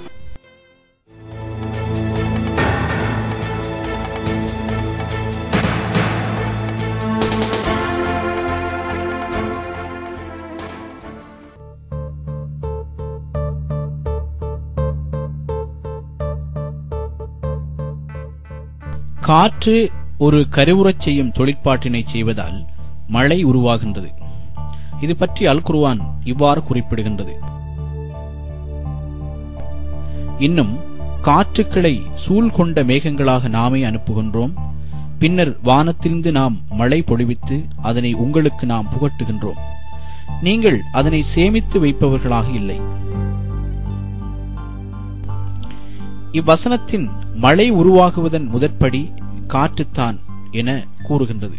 A: காற்று ஒரு கருவுறச் செய்யும் தொழிற்பாட்டினை செய்வதால் மழை உருவாகின்றது இது பற்றி அல் குர்ஆன் இவ்வாறு குறிப்பிடுகின்றது இன்னும் காற்றுக்களை சூழ் கொண்ட மேகங்களாக நாமே அனுப்புகின்றோம் பின்னர் வானத்திலிருந்து நாம் மழை பொழிவித்து அதனை உங்களுக்கு நாம் புகட்டுகின்றோம் நீங்கள் அதனை சேமித்து வைப்பவர்களாக இல்லை இவ்வசனத்தின் மழை உருவாகுவதன் முதற்படி காற்றுத்தான் என கூறுகின்றது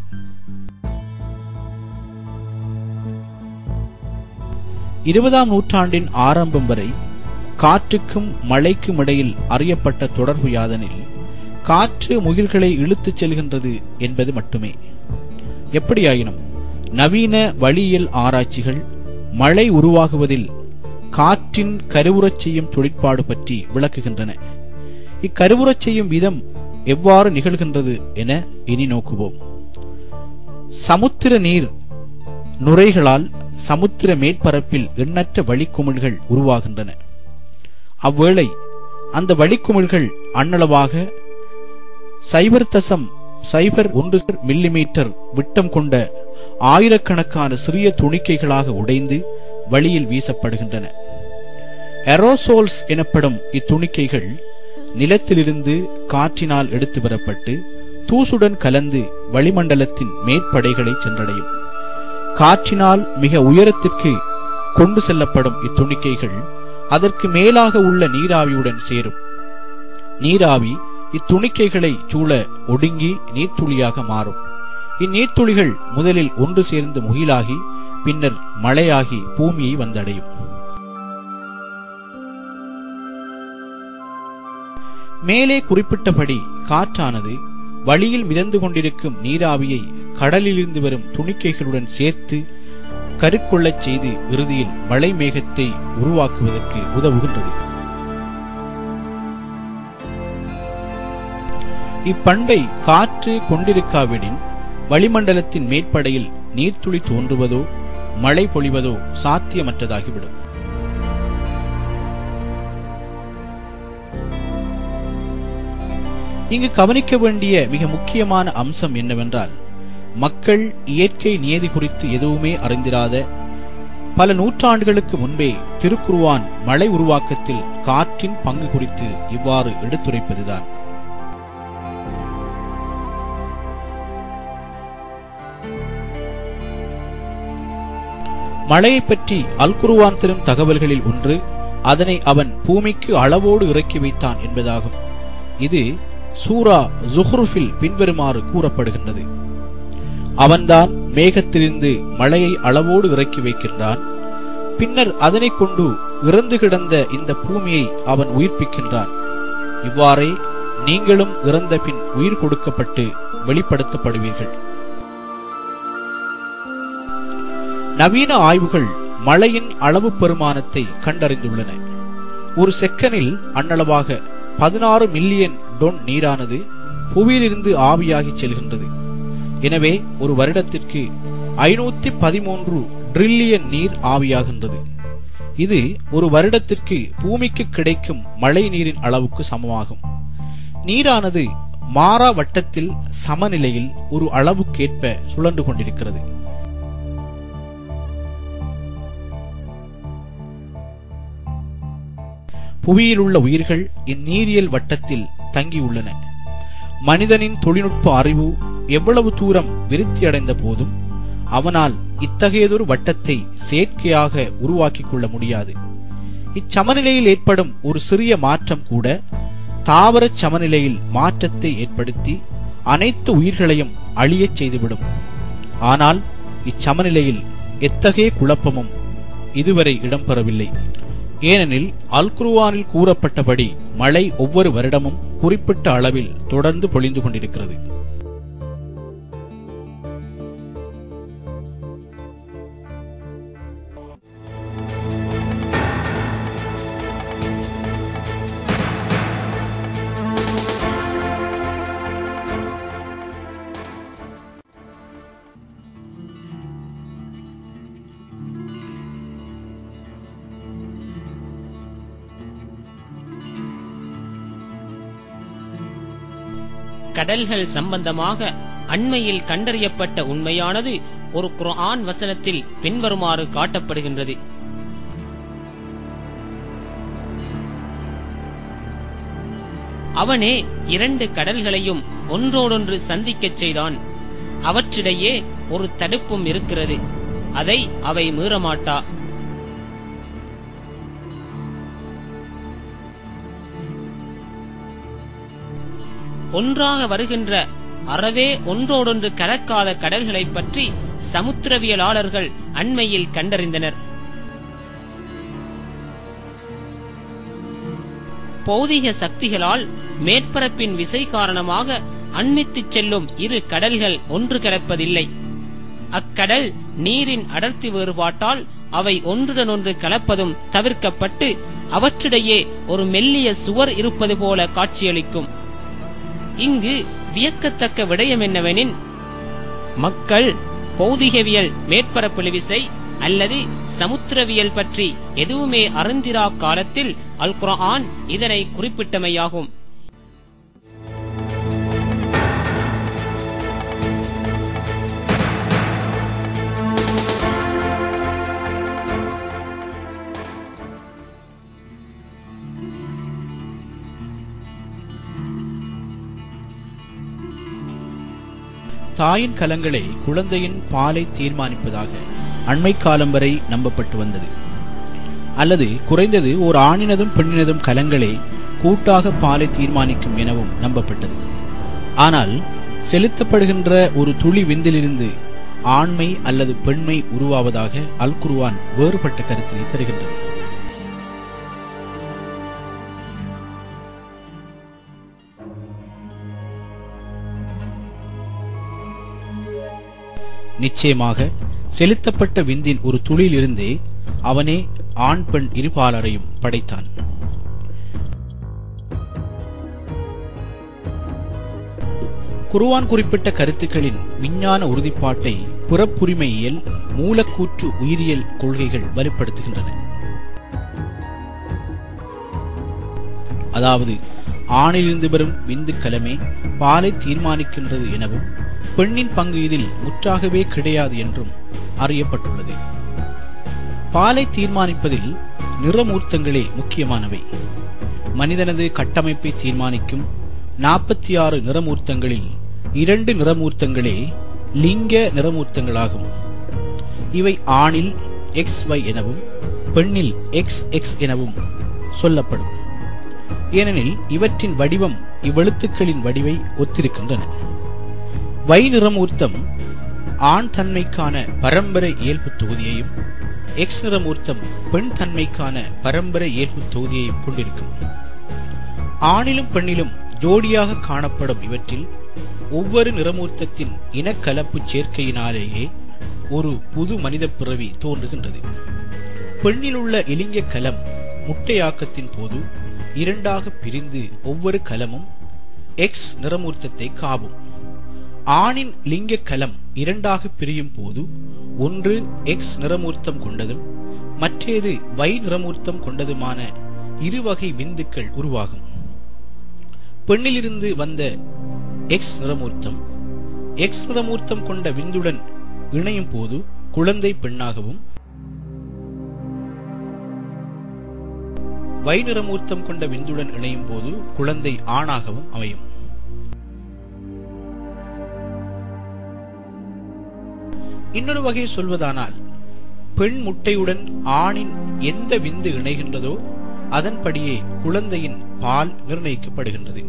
A: இருபதாம் நூற்றாண்டின் ஆரம்பம் வரை காற்றுக்கும் மழைக்கும் இடையில் அறியப்பட்ட தொடர்பு யாதனில் காற்று முகில்களை இழுத்துச் செல்கின்றது என்பது மட்டுமே எப்படியாயினும் நவீன வழியியல் ஆராய்ச்சிகள் மழை உருவாகுவதில் காற்றின் கருவுறச் செய்யும் தொழிற்பாடு பற்றி விளக்குகின்றன இக்கருவுறச் செய்யும் விதம் எவ்வாறு நிகழ்கின்றது என இனி நோக்குவோம் சமுத்திர நீர் நுரைகளால் சமுத்திர மேற்பரப்பில் எண்ணற்ற வளிக்குமிழ்கள் உருவாகின்றன அவ்வேளை அந்த வளிக்குமிழ்கள் அண்ணளவாக சைபர் தசம் சைபர் ஒன்று மில்லிமீட்டர் விட்டம் கொண்ட ஆயிரக்கணக்கான சிறிய துணிக்கைகளாக உடைந்து வழியில் வீசப்படுகின்றன எரோசோல்ஸ் எனப்படும் இத்துணிக்கைகள் நிலத்திலிருந்து காற்றினால் எடுத்து வரப்பட்டு தூசுடன் கலந்து வளிமண்டலத்தின் மேற்படைகளை சென்றடையும் காற்றினால் மிக உயரத்திற்கு கொண்டு செல்லப்படும் இத்துணிக்கைகள் அதற்கு மேலாக உள்ள நீராவியுடன் சேரும் நீராவி இத்துணிக்கைகளை சூழ ஒடுங்கி நீர்த்துளியாக மாறும் இந்நீர்த்துளிகள் முதலில் ஒன்று சேர்ந்து முகிலாகி பின்னர் மழையாகி பூமியை வந்தடையும் மேலே குறிப்பிட்டபடி காற்றானது வழியில் மிதந்து கொண்டிருக்கும் நீராவியை கடலிலிருந்து வரும் துணிக்கைகளுடன் சேர்த்து கருக்கொள்ளச் செய்து இறுதியில் மழை மேகத்தை உருவாக்குவதற்கு உதவுகின்றது இப்பண்பை காற்று கொண்டிருக்காவிடின் வளிமண்டலத்தின் மேற்படையில் நீர்த்துளி தோன்றுவதோ மழை பொழிவதோ சாத்தியமற்றதாகிவிடும் இங்கு கவனிக்க வேண்டிய மிக முக்கியமான அம்சம் என்னவென்றால் மக்கள் இயற்கை நியதி குறித்து எதுவுமே அறிந்திராத பல நூற்றாண்டுகளுக்கு முன்பே திருக்குருவான் மழை உருவாக்கத்தில் காற்றின் பங்கு குறித்து இவ்வாறு எடுத்துரைப்பதுதான் மழையை பற்றி அல்குருவான் தரும் தகவல்களில் ஒன்று அதனை அவன் பூமிக்கு அளவோடு இறக்கி வைத்தான் என்பதாகும் இது சூரா ஜுஹ்ருஃபில் பின்வருமாறு கூறப்படுகின்றது அவன்தான் மேகத்திலிருந்து மழையை அளவோடு இறக்கி வைக்கின்றான் பின்னர் அதனை கொண்டு இறந்து கிடந்த இந்த பூமியை அவன் உயிர்ப்பிக்கின்றான் இவ்வாறே நீங்களும் இறந்த பின் உயிர் கொடுக்கப்பட்டு வெளிப்படுத்தப்படுவீர்கள் நவீன ஆய்வுகள் மழையின் அளவு பெருமானத்தை கண்டறிந்துள்ளன ஒரு செக்கனில் அன்னளவாக பதினாறு மில்லியன் டொன் நீரானது புவியிலிருந்து ஆவியாகி செல்கின்றது எனவே ஒரு வருடத்திற்கு ஐநூத்தி பதிமூன்று ட்ரில்லியன் நீர் ஆவியாகின்றது இது ஒரு வருடத்திற்கு பூமிக்கு கிடைக்கும் மழை நீரின் அளவுக்கு சமமாகும் நீரானது மாறா வட்டத்தில் சமநிலையில் ஒரு அளவுக்கேற்ப சுழன்று கொண்டிருக்கிறது புவியில் உள்ள உயிர்கள் இந்நீரியல் வட்டத்தில் தங்கியுள்ளன மனிதனின் தொழில்நுட்ப அறிவு எவ்வளவு தூரம் விருத்தியடைந்த போதும் அவனால் இத்தகையதொரு வட்டத்தை செயற்கையாக உருவாக்கிக் கொள்ள முடியாது இச்சமநிலையில் ஏற்படும் ஒரு சிறிய மாற்றம் கூட தாவர சமநிலையில் மாற்றத்தை ஏற்படுத்தி அனைத்து உயிர்களையும் அழியச் செய்துவிடும் ஆனால் இச்சமநிலையில் எத்தகைய குழப்பமும் இதுவரை இடம்பெறவில்லை ஏனெனில் அல்குருவானில் கூறப்பட்டபடி மழை ஒவ்வொரு வருடமும் குறிப்பிட்ட அளவில் தொடர்ந்து பொழிந்து கொண்டிருக்கிறது
B: கடல்கள் சம்பந்தமாக அண்மையில் கண்டறியப்பட்ட உண்மையானது ஒரு குர்ஆன் வசனத்தில் பின்வருமாறு காட்டப்படுகின்றது அவனே இரண்டு கடல்களையும் ஒன்றோடொன்று சந்திக்கச் செய்தான் அவற்றிடையே ஒரு தடுப்பும் இருக்கிறது அதை அவை மீறமாட்டா ஒன்றாக வருகின்ற அறவே ஒன்றோடொன்று கலக்காத கடல்களைப் பற்றி சமுத்திரவியலாளர்கள் அண்மையில் கண்டறிந்தனர் பௌதிக சக்திகளால் மேற்பரப்பின் விசை காரணமாக அண்மித்துச் செல்லும் இரு கடல்கள் ஒன்று கலப்பதில்லை அக்கடல் நீரின் அடர்த்தி வேறுபாட்டால் அவை ஒன்றுடன் ஒன்று கலப்பதும் தவிர்க்கப்பட்டு அவற்றிடையே ஒரு மெல்லிய சுவர் இருப்பது போல காட்சியளிக்கும் இங்கு வியக்கத்தக்க விடயம் என்னவெனின் மக்கள் பௌதிகவியல் மேற்பரப்பு விசை அல்லது சமுத்திரவியல் பற்றி எதுவுமே அறிந்திரா காலத்தில் அல் குர்ஆன் இதனை குறிப்பிட்டமையாகும்
A: தாயின் கலங்களே குழந்தையின் பாலை தீர்மானிப்பதாக அண்மை காலம் வரை நம்பப்பட்டு வந்தது அல்லது குறைந்தது ஒரு ஆணினதும் பெண்ணினதும் கலங்களே கூட்டாக பாலை தீர்மானிக்கும் எனவும் நம்பப்பட்டது ஆனால் செலுத்தப்படுகின்ற ஒரு துளி விந்திலிருந்து ஆண்மை அல்லது பெண்மை உருவாவதாக அல் குர்ஆன் வேறுபட்ட கருத்தினை தருகின்றது நிச்சயமாக செலுத்தப்பட்ட விந்தின் ஒரு துளியிலிருந்தே அவனே ஆண் பெண் இருபாலரையும் படைத்தான் குருவான் குறிப்பிட்ட கருத்துக்களின் விஞ்ஞான உறுதிப்பாட்டை புறப்புரிமையியல் மூலக்கூற்று உயிரியல் கொள்கைகள் வலுப்படுத்துகின்றன அதாவது ஆணிலிருந்து வரும் விந்து கலமே பாலை தீர்மானிக்கின்றது எனவும் பெண்ணின் பங்கு இதில் முற்றாகவே கிடையாது என்றும் அறியப்பட்டுள்ளது பாலை தீர்மானிப்பதில் நிறமூர்த்தங்களே முக்கியமானவை மனிதனது கட்டமைப்பை தீர்மானிக்கும் நாற்பத்தி ஆறு நிறமூர்த்தங்களில் இரண்டு நிறமூர்த்தங்களே லிங்க நிறமூர்த்தங்களாகும் இவை ஆணில் எக்ஸ் ஒய் எனவும் பெண்ணில் எக்ஸ் எக்ஸ் எனவும் சொல்லப்படும் ஏனெனில் இவற்றின் வடிவம் இவ்வெழுத்துக்களின் வடிவை ஒத்திருக்கின்றன வை நிறமூர்த்தம் ஆண் தன்மைக்கான பரம்பரை இயல்பு தொகுதியையும் எக்ஸ் நிறமூர்த்தம் பெண் தன்மைக்கான பரம்பரை இயல்பு தொகுதியையும் கொண்டிருக்கும் ஆணிலும் பெண்ணிலும் ஜோடியாக காணப்படும் இவற்றில் ஒவ்வொரு நிறமூர்த்தத்தின் இனக்கலப்பு சேர்க்கையினாலேயே ஒரு புது மனித பிறவி தோன்றுகின்றது பெண்ணிலுள்ள இலிங்க கலம் முட்டையாக்கத்தின் போது இரண்டாக பிரிந்து ஒவ்வொரு கலமும் எக்ஸ் நிறமூர்த்தத்தை காவும் ஆணின் லிங்க கலம் இரண்டாக பிரியும் போது ஒன்று எக்ஸ் நிறமூர்த்தம் கொண்டதும் மற்றேது வை நிறமூர்த்தம் கொண்டதுமான இருவகை விந்துக்கள் உருவாகும் பெண்ணிலிருந்து வந்த எக்ஸ் நிறமூர்த்தம் எக்ஸ் நிறமூர்த்தம் கொண்ட விந்துடன் இணையும் போது குழந்தை பெண்ணாகவும் வை நிறமூர்த்தம் கொண்ட விந்துடன் இணையும் போது குழந்தை ஆணாகவும் அமையும் இன்னொரு வகை சொல்வதானால் பெண் முட்டையுடன் ஆணின் எந்த விந்து இணைகின்றதோ அதன்படியே குழந்தையின் பால் நிர்ணயிக்கப்படுகின்றது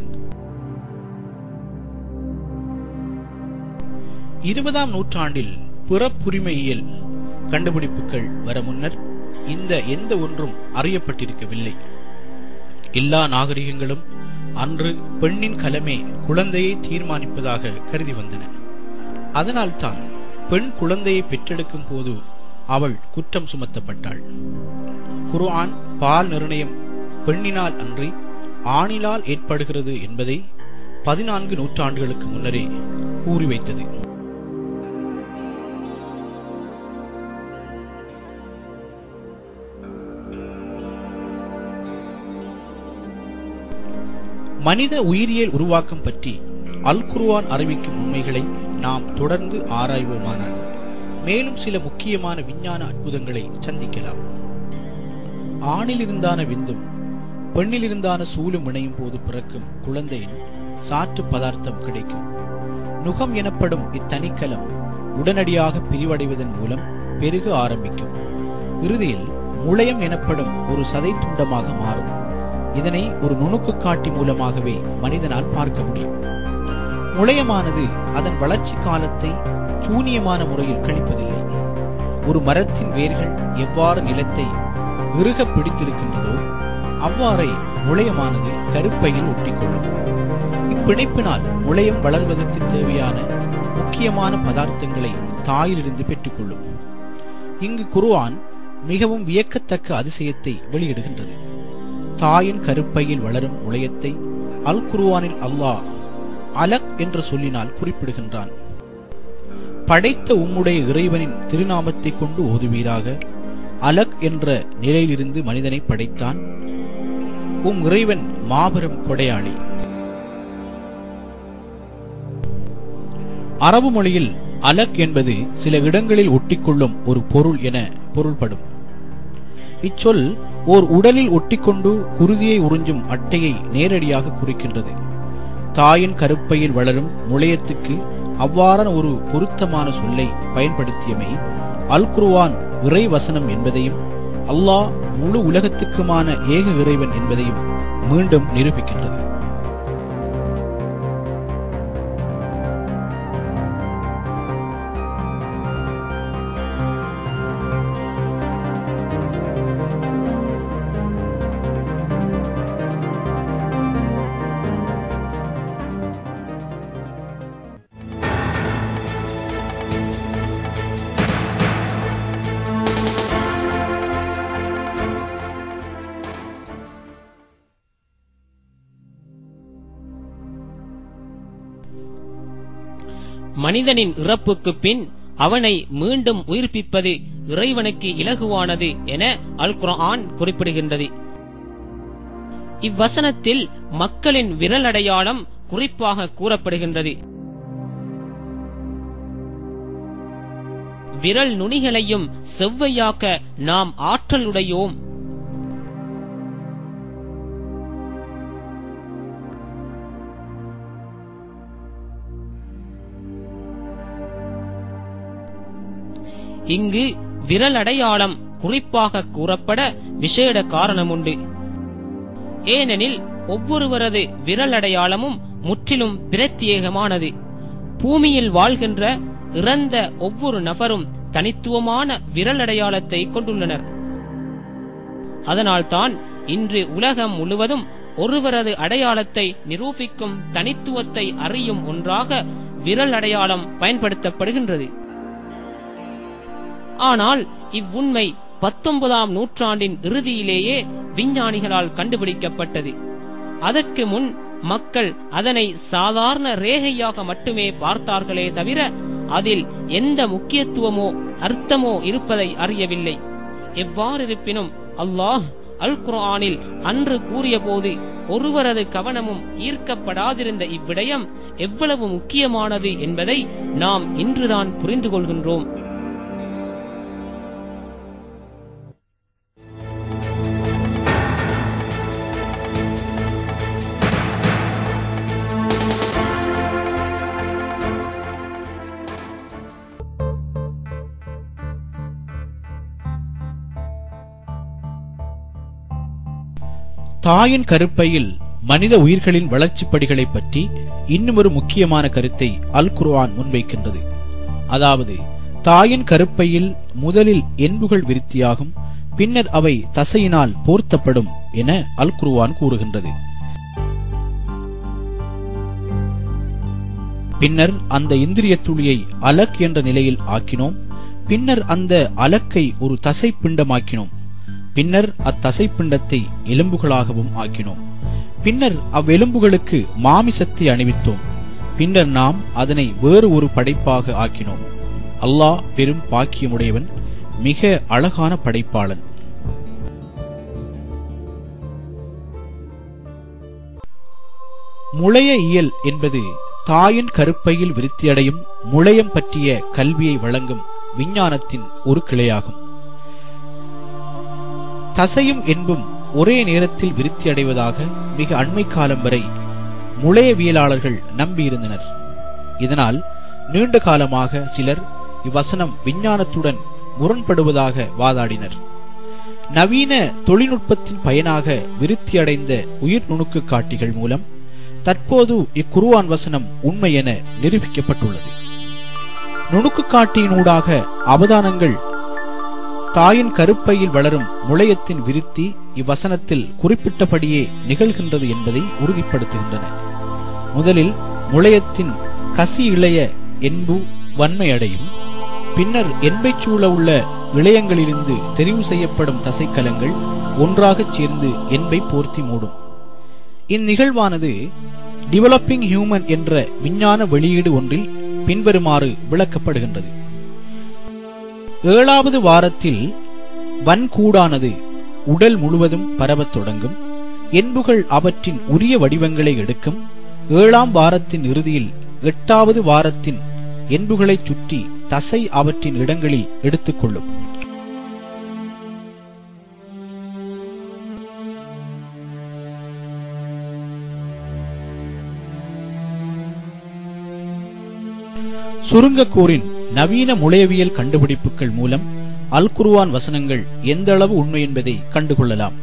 A: இருபதாம் நூற்றாண்டில் புறப்புரிமையியல் கண்டுபிடிப்புகள் வர முன்னர் இந்த எந்த ஒன்றும் அறியப்பட்டிருக்கவில்லை எல்லா நாகரிகங்களும் அன்று பெண்ணின் கலமே குழந்தையை தீர்மானிப்பதாக கருதி வந்தன அதனால்தான் பெண் குழந்தையை பெற்றெடுக்கும் போது அவள் குற்றம் சுமத்தப்பட்டாள் குர்ஆன் பால் நிர்ணயம் பெண்ணினால் அன்றி ஆணினால் ஏற்படுகிறது என்பதை பதினான்கு நூற்றாண்டுகளுக்கு முன்னரே கூறி வைத்தது மனித உயிரியல் உருவாக்கம் பற்றி அல் குர்ஆன் அறிவிக்கும் உண்மைகளை நாம் தொடர்ந்து ஆராய்வோமானால் மேலும் சில முக்கியமான விஞ்ஞான அற்புதங்களை சந்திக்கலாம் ஆணிலிருந்தான விந்தும் பெண்ணிலிருந்தான சூலும் இணையும் போது பிறக்கும் குழந்தையின் சாற்று பதார்த்தம் கிடைக்கும் நுகம் எனப்படும் இத்தனிக்கலம் உடனடியாக பிரிவடைவதன் மூலம் பெருக ஆரம்பிக்கும் இறுதியில் முளையம் எனப்படும் ஒரு சதை துண்டமாக மாறும் இதனை ஒரு நுணுக்கு காட்டி மூலமாகவே மனிதனால் பார்க்க முடியும் முளையமானது அதன் வளர்ச்சி காலத்தை சூனியமான முறையில் கழிப்பதில்லை ஒரு மரத்தின் வேர்கள் எவ்வாறு நிலத்தை இறுக பிடித்திருக்கின்றதோ அவ்வாறே முளையமானது கருப்பையில் ஒட்டிக்கொள்ளும் இப்பிணைப்பினால் முளையம் வளர்வதற்கு தேவையான முக்கியமான பதார்த்தங்களை தாயிலிருந்து பெற்றுக்கொள்ளும் இங்கு குர்ஆன் மிகவும் வியக்கத்தக்க அதிசயத்தை வெளியிடுகின்றது தாயின் கருப்பையில் வளரும் முளையத்தை அல் குர்ஆனில் அல்லாஹ் அலக் என்ற சொல்லினால் குறிப்பிடுகின்றான் படைத்த உம்முடைய இறைவனின் திருநாமத்தை கொண்டு ஓதுவீராக அலக் என்ற நிலையிலிருந்து மனிதனை படைத்தான் உம் இறைவன் மாபெரும் கொடையாளி அரபு மொழியில் அலக் என்பது சில இடங்களில் ஒட்டிக்கொள்ளும் ஒரு பொருள் என பொருள்படும் இச்சொல் ஓர் உடலில் ஒட்டிக்கொண்டு குருதியை உறிஞ்சும் அட்டையை நேரடியாக குறிக்கின்றது தாயின் கருப்பையில் வளரும் முளையத்துக்கு அவ்வாறான ஒரு பொருத்தமான சொல்லை பயன்படுத்தியமை அல் குர்ஆன் இறை வசனம் என்பதையும் அல்லாஹ் முழு உலகத்துக்குமான ஏக இறைவன் என்பதையும் மீண்டும் நிரூபிக்கின்றது
B: மனிதனின் இறப்புக்கு பின் அவனை மீண்டும் உயிர்ப்பிப்பது இறைவனுக்கு இலகுவானது என அல் குர்ஆன் குறிப்பிடுகின்றது இவ்வசனத்தில் மக்களின் விரல் அடையாளம் குறிப்பாக கூறப்படுகின்றது விரல் நுனிகளையும் செவ்வையாக்க நாம் ஆற்றலுடையோம் இங்கு விரல் அடையாளம் குறிப்பாக கூறப்பட விசேட காரணமுண்டு ஏனெனில் ஒவ்வொருவரது விரல் அடையாளமும் முற்றிலும் பிரத்யேகமானது பூமியில் வாழ்கின்ற இறந்த ஒவ்வொரு நபரும் தனித்துவமான விரல் அடையாளத்தை கொண்டுள்ளனர் அதனால்தான் இன்று உலகம் முழுவதும் ஒருவரது அடையாளத்தை நிரூபிக்கும் தனித்துவத்தை அறியும் ஒன்றாக விரல் அடையாளம் பயன்படுத்தப்படுகின்றது ஆனால் இவ்வுண்மை பத்தொன்பதாம் நூற்றாண்டின் இறுதியிலேயே விஞ்ஞானிகளால் கண்டுபிடிக்கப்பட்டது அதற்கு முன் மக்கள் அதனை சாதாரண ரேகையாக மட்டுமே பார்த்தார்களே தவிர அதில் எந்த முக்கியத்துவமோ அர்த்தமோ இருப்பதை அறியவில்லை எவ்வாறிருப்பினும் அல்லாஹ் அல் குர்ஆனில் அன்று கூறியபோது ஒருவரது கவனமும் ஈர்க்கப்படாதிருந்த இவ்விடயம் எவ்வளவு முக்கியமானது என்பதை நாம் இன்றுதான் புரிந்து கொள்கின்றோம்
A: தாயின் கருப்பையில் மனித உயிர்களின் வளர்ச்சிப் படிகளைப் பற்றி இன்னும் ஒரு முக்கியமான கருத்தை அல் குர்ஆன் முன்வைக்கின்றது அதாவது தாயின் கருப்பையில் முதலில் என்புகள் விருத்தியாகும் பின்னர் அவை தசையினால் போர்த்தப்படும் என அல் குர்ஆன் கூறுகின்றது பின்னர் அந்த இந்திரிய துளியை அலக் என்ற நிலையில் ஆக்கினோம் பின்னர் அந்த அலக்கை ஒரு தசை பிண்டமாக்கினோம் பின்னர் அத்தசை பிண்டத்தை எலும்புகளாகவும் ஆக்கினோம் பின்னர் அவ்வெலும்புகளுக்கு மாமிசத்தை அணிவித்தோம் பின்னர் நாம் அதனை வேறு ஒரு படைப்பாக ஆக்கினோம் அல்லாஹ் பெரும் பாக்கியமுடையவன் மிக அழகான படைப்பாளன் முளைய இயல் என்பது தாயின் கருப்பையில் விருத்தியடையும் முளையம் பற்றிய கல்வியை வழங்கும் விஞ்ஞானத்தின் ஒரு கிளையாகும் தசையும் என்பும் ஒரே நேரத்தில் விருத்தியடைவதாக மிக அண்மை காலம் வரை முளையவியலாளர்கள் நம்பியிருந்தனர் இதனால் நீண்ட காலமாக சிலர் இவ்வசனம் விஞ்ஞானத்துடன் முரண்படுவதாக வாதாடினர் நவீன தொழில்நுட்பத்தின் பயனாக விருத்தியடைந்த உயிர் நுணுக்கு காட்டிகள் மூலம் தற்போது இக்குருவான் வசனம் உண்மை என நிரூபிக்கப்பட்டுள்ளது நுணுக்கு காட்டியினூடாக அவதானங்கள் தாயின் கருப்பையில் வளரும் முளையத்தின் விருத்தி இவ்வசனத்தில் குறிப்பிட்டபடியே நிகழ்கின்றது என்பதை உறுதிப்படுத்துகின்றன முதலில் முளையத்தின் கசி இளைய என்பு வன்மையடையும் பின்னர் என்பைச் சூழ உள்ள இளையங்களிலிருந்து தெரிவு செய்யப்படும் தசைக்கலங்கள் ஒன்றாகச் சேர்ந்து என்பை போர்த்தி மூடும் இந்நிகழ்வானது டெவலப்பிங் ஹியூமன் என்ற விஞ்ஞான வெளியீடு ஒன்றில் பின்வருமாறு விளக்கப்படுகின்றது ஏழாவது வாரத்தில் வன்கூடானது உடல் முழுவதும் பரவத் தொடங்கும் என்புகள் அவற்றின் உரிய வடிவங்களை எடுக்கும் ஏழாம் வாரத்தின் இறுதியில் எட்டாவது வாரத்தின் என்புகளைச் சுற்றி தசை அவற்றின் இடங்களில் எடுத்துக்கொள்ளும் சுருங்கக்கூறின் நவீன முளையவியல் கண்டுபிடிப்புகள் மூலம் அல் குர்ஆன் வசனங்கள் எந்த அளவு உண்மை என்பதை கண்டுகொள்ளலாம்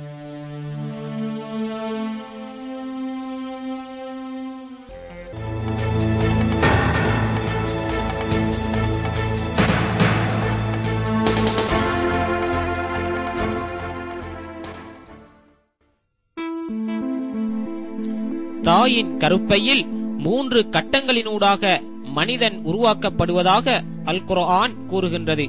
B: தாயின் கருப்பையில் மூன்று கட்டங்களினூடாக மனிதன் உருவாக்கப்படுவதாக அல் குர்ஆன் கூறுகின்றது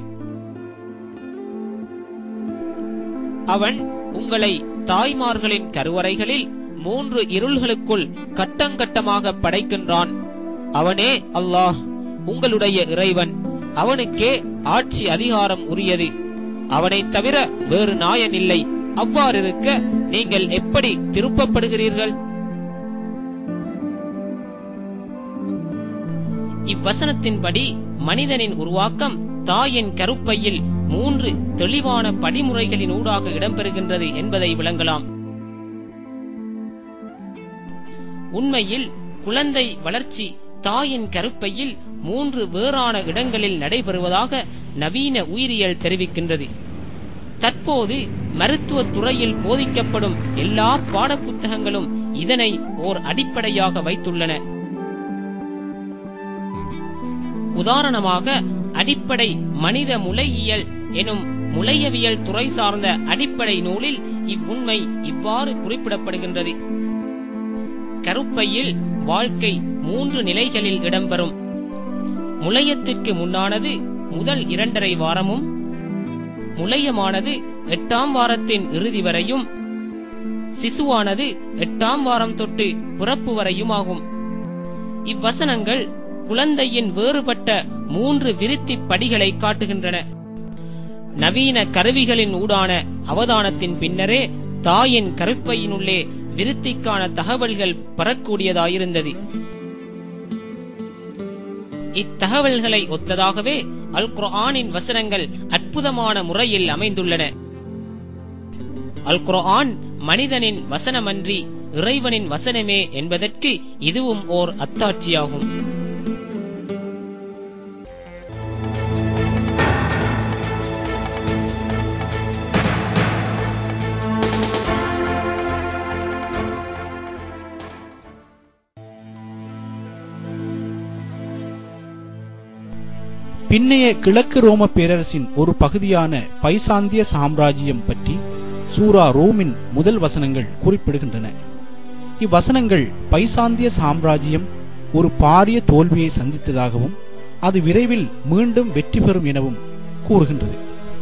B: அவன் உங்களை தாய்மார்களின் கருவறைகளில் மூன்று இருள்களுக்குள் கட்டங்கட்டமாக படைக்கின்றான் அவனே அல்லாஹ் உங்களுடைய இறைவன் அவனுக்கே ஆட்சி அதிகாரம் உரியது அவனைத் தவிர வேறு நாயன் இல்லை அவ்வாறிருக்க நீங்கள் எப்படி திருப்பப்படுகிறீர்கள் இவ்வசனத்தின்படி மனிதனின் உருவாக்கம் தாயின் கருப்பையில் மூன்று தெளிவான படிமுறைகளின் ஊடாக இடம்பெறுகின்றது என்பதை விளங்கலாம் உண்மையில் குழந்தை வளர்ச்சி தாயின் கருப்பையில் மூன்று வேறான இடங்களில் நடைபெறுவதாக நவீன உயிரியல் தெரிவிக்கின்றது தற்போது மருத்துவ துறையில் போதிக்கப்படும் எல்லா பாடப்புத்தகங்களும் இதனை ஓர் அடிப்படையாக வைத்துள்ளன உதாரணமாக அடிப்படை மனித முளையியல் எனும் முளையவியல் துறை சார்ந்த அடிப்படை நூலில் இவ்வுண்மை இவ்வாறு குறிப்பிடப்படுகின்றது கருப்பையில் வாழ்க்கை மூன்று நிலைகளில் இடம்பெறும் முளையத்திற்கு முன்னானது முதல் இரண்டரை வாரமும் முளையமானது எட்டாம் வாரத்தின் இறுதி வரையும் சிசுவானது எட்டாம் வாரம் தொட்டு பிறப்பு வரையும் ஆகும் இவ்வசனங்கள் குழந்தையின் வேறுபட்ட மூன்று விருத்தி படிகளை காட்டுகின்றன நவீன கருவிகளின் ஊடான அவதானத்தின் பின்னரே தாயின் கருப்பையினுள்ளே விருத்திக்கான தகவல்கள் பெறக்கூடியதாயிருந்தது இத்தகவல்களை ஒத்ததாகவே அல் குர்ஆனின் வசனங்கள் அற்புதமான முறையில் அமைந்துள்ளன அல் குர்ஆன் மனிதனின் வசனமன்றி இறைவனின் வசனமே என்பதற்கு இதுவும் ஓர் அத்தாட்சியாகும்
A: பின்னைய கிழக்கு ரோம பேரரசின் ஒரு பகுதியான பைசாந்திய சாம்ராஜ்யம் பற்றி சூரா ரோமின் முதல் வசனங்கள் குறிப்பிடுகின்றன இவ்வசனங்கள் பைசாந்திய சாம்ராஜ்யம் ஒரு பாரிய தோல்வியை சந்தித்ததாகவும் அது விரைவில் மீண்டும் வெற்றி பெறும் எனவும் கூறுகின்றது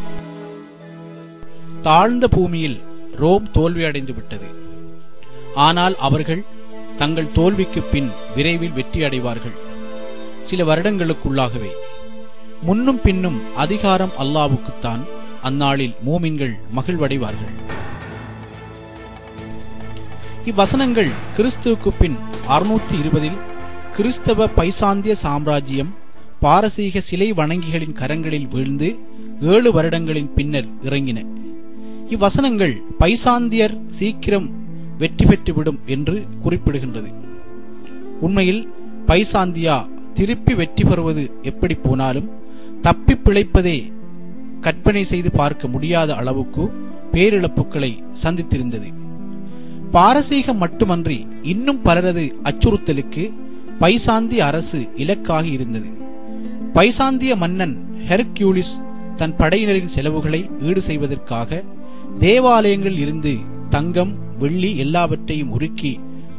A: தாழ்ந்த பூமியில் ரோம் தோல்வியடைந்து விட்டது ஆனால் அவர்கள் தங்கள் தோல்விக்கு பின் விரைவில் வெற்றி அடைவார்கள் சில வருடங்களுக்குள்ளாகவே முன்னும் பின்னும் அதிகாரம் அல்லாவுக்குத்தான் அந்நாளில் மூமின்கள் மகிழ்வடைவார்கள் இவ்வசனங்கள் கிறிஸ்துவுக்கு பின் அறுநூத்தி இருபதில் கிறிஸ்தவ பைசாந்திய சாம்ராஜ்யம் பாரசீக சிலை வணங்கிகளின் கரங்களில் வீழ்ந்து ஏழு வருடங்களின் பின்னர் இறங்கின இவ்வசனங்கள் பைசாந்தியர் சீக்கிரம் வெற்றி பெற்றுவிடும் என்று குறிப்பிடுகின்றது உண்மையில் பைசாந்தியா திருப்பி வெற்றி பெறுவது எப்படி போனாலும் தப்பி பிழைப்பதே கற்பனை செய்து பார்க்க முடியாத அளவுக்கு பேரிழப்புகளை சந்தித்திருந்தது பாரசீகம் மட்டுமன்றி இன்னும் பலரது அச்சுறுத்தலுக்கு பைசாந்திய அரசு இலக்காக இருந்தது பைசாந்திய மன்னன் ஹெர்கியூலிஸ் தன் படையினரின் செலவுகளை ஈடு செய்வதற்காக தேவாலயங்களில் இருந்து தங்கம் வெள்ளி எல்லாவற்றையும் உருக்கி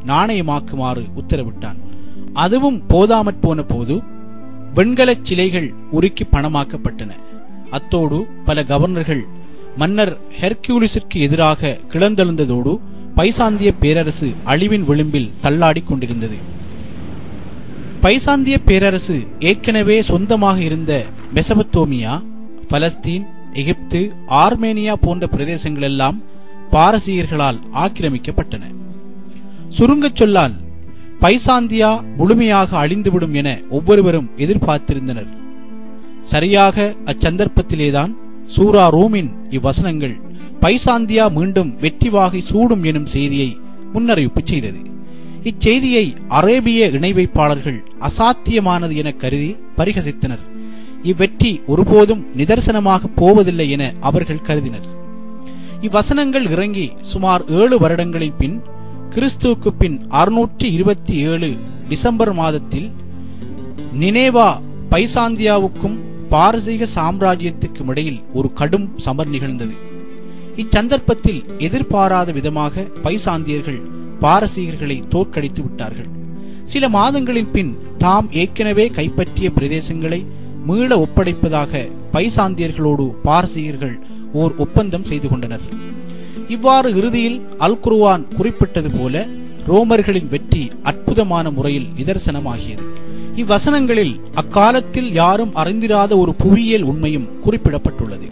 A: நாணயமாக்குமாறு உத்தரவிட்டான் அதுவும் போதாமற் போன போது வெண்கலச் சிலைகள் உருக்கி பணமாக்கப்பட்டன அத்தோடு பல கவர்னர்கள் மன்னர் ஹெர்கியூலிஸிற்கு எதிராக கிளந்தெழுந்ததோடு பைசாந்திய பேரரசு அழிவின் விளிம்பில் தள்ளாடிக் கொண்டிருந்தது பைசாந்திய பேரரசு ஏற்கனவே சொந்தமாக இருந்த மெசபத்தோமியா பலஸ்தீன் எகிப்து ஆர்மேனியா போன்ற பிரதேசங்களெல்லாம் பாரசீகர்களால் ஆக்கிரமிக்கப்பட்டன சுருங்கச் சொல்லால் பைசாந்தியா முழுமையாக அழிந்துவிடும் என ஒவ்வொருவரும் எதிர்பார்த்திருந்தனர் சரியாக அச்சந்தர்ப்பத்திலேதான் சூரா ரோமின் இவ்வசனங்கள் பைசாந்தியா மீண்டும் வெற்றி வாகை சூடும் எனும் செய்தியை முன்னறிவிப்பு செய்தது இச்செய்தியை அரேபிய இணை வைப்பாளர்கள் அசாத்தியமானது என கருதி பரிகசித்தனர் இவ்வெற்றி ஒருபோதும் நிதர்சனமாக போவதில்லை என அவர்கள் கருதினர் இவ்வசனங்கள் இறங்கி சுமார் ஏழு வருடங்களின் பின் கிறிஸ்துவுக்கு பின் அறுநூற்றி இருபத்தி ஏழு டிசம்பர் மாதத்தில் நினேவா பைசாந்தியாவுக்கும் பாரசீக சாம்ராஜ்யத்துக்கும் இடையில் ஒரு கடும் சமர் நிகழ்ந்தது இச்சந்தர்ப்பத்தில் எதிர்பாராத விதமாக பைசாந்தியர்கள் பாரசீகர்களை தோற்கடித்து விட்டார்கள் சில மாதங்களின் பின் தாம் ஏற்கனவே கைப்பற்றிய பிரதேசங்களை மீள ஒப்படைப்பதாக பைசாந்தியர்களோடு பாரசீகர்கள் ஓர் ஒப்பந்தம் செய்து கொண்டனர் இவ்வாறு இறுதியில் அல் குர்ஆன் குறிப்பிட்டது போல ரோமர்களின் வெற்றி அற்புதமான முறையில் நிதர்சனமாகியது இவ்வசனங்களில் அக்காலத்தில் யாரும் அறிந்திராத ஒரு புவியியல் உண்மையும் குறிப்பிடப்பட்டுள்ளது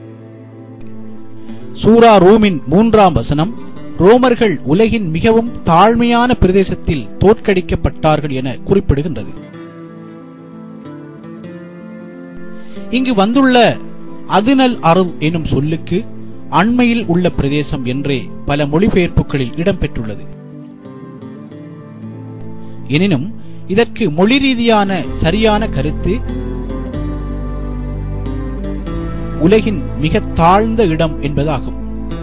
A: சூரா ரோமின் மூன்றாம் வசனம் ரோமர்கள் உலகின் மிகவும் தாழ்மையான பிரதேசத்தில் தோற்கடிக்கப்பட்டார்கள் என குறிப்பிடுகின்றது இங்கு வந்துள்ள அதுனல் அருள் எனும் சொல்லுக்கு அண்மையில் உள்ள பிரதேசம் என்றே பல மொழிபெயர்ப்புகளில் இடம்பெற்றுள்ளது எனினும் இதற்கு மொழி ரீதியான சரியான கருத்து உலகின் மிக தாழ்ந்த இடம் என்பதாகும்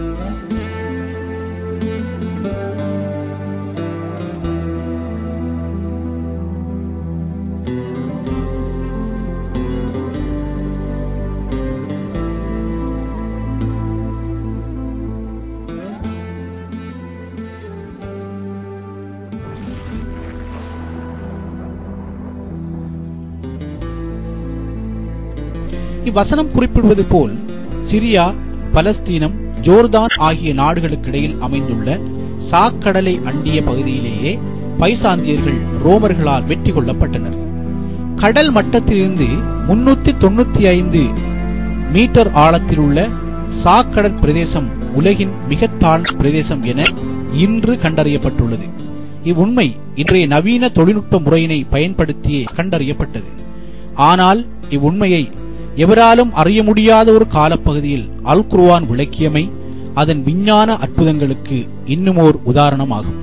A: இவ்வசனம் குறிப்பிடுவது போல் சிரியா பலஸ்தீனம் ஜோர்தான் ஆகிய நாடுகளுக்கிடையில் அமைந்துள்ள சாக்கடலை அண்டிய பகுதியிலேயே பைசாந்தியர்கள் ரோமர்களால் வெற்றி கொள்ளப்பட்டனர் கடல் மட்டத்திலிருந்து முன்னூத்தி தொண்ணூத்தி ஐந்து மீட்டர் ஆழத்தில் உள்ள சாக்கடல் பிரதேசம் உலகின் மிக தாழ்ந்த பிரதேசம் என இன்று கண்டறியப்பட்டுள்ளது இவ்வுண்மை இன்றைய நவீன தொழில்நுட்ப முறையினை பயன்படுத்தியே கண்டறியப்பட்டது ஆனால் இவ்வுண்மையை எவராலும் அறிய முடியாத ஒரு காலப்பகுதியில் அல் குர்ஆன் விளக்கியமை அதன் விஞ்ஞான அற்புதங்களுக்கு இன்னுமோர் உதாரணமாகும்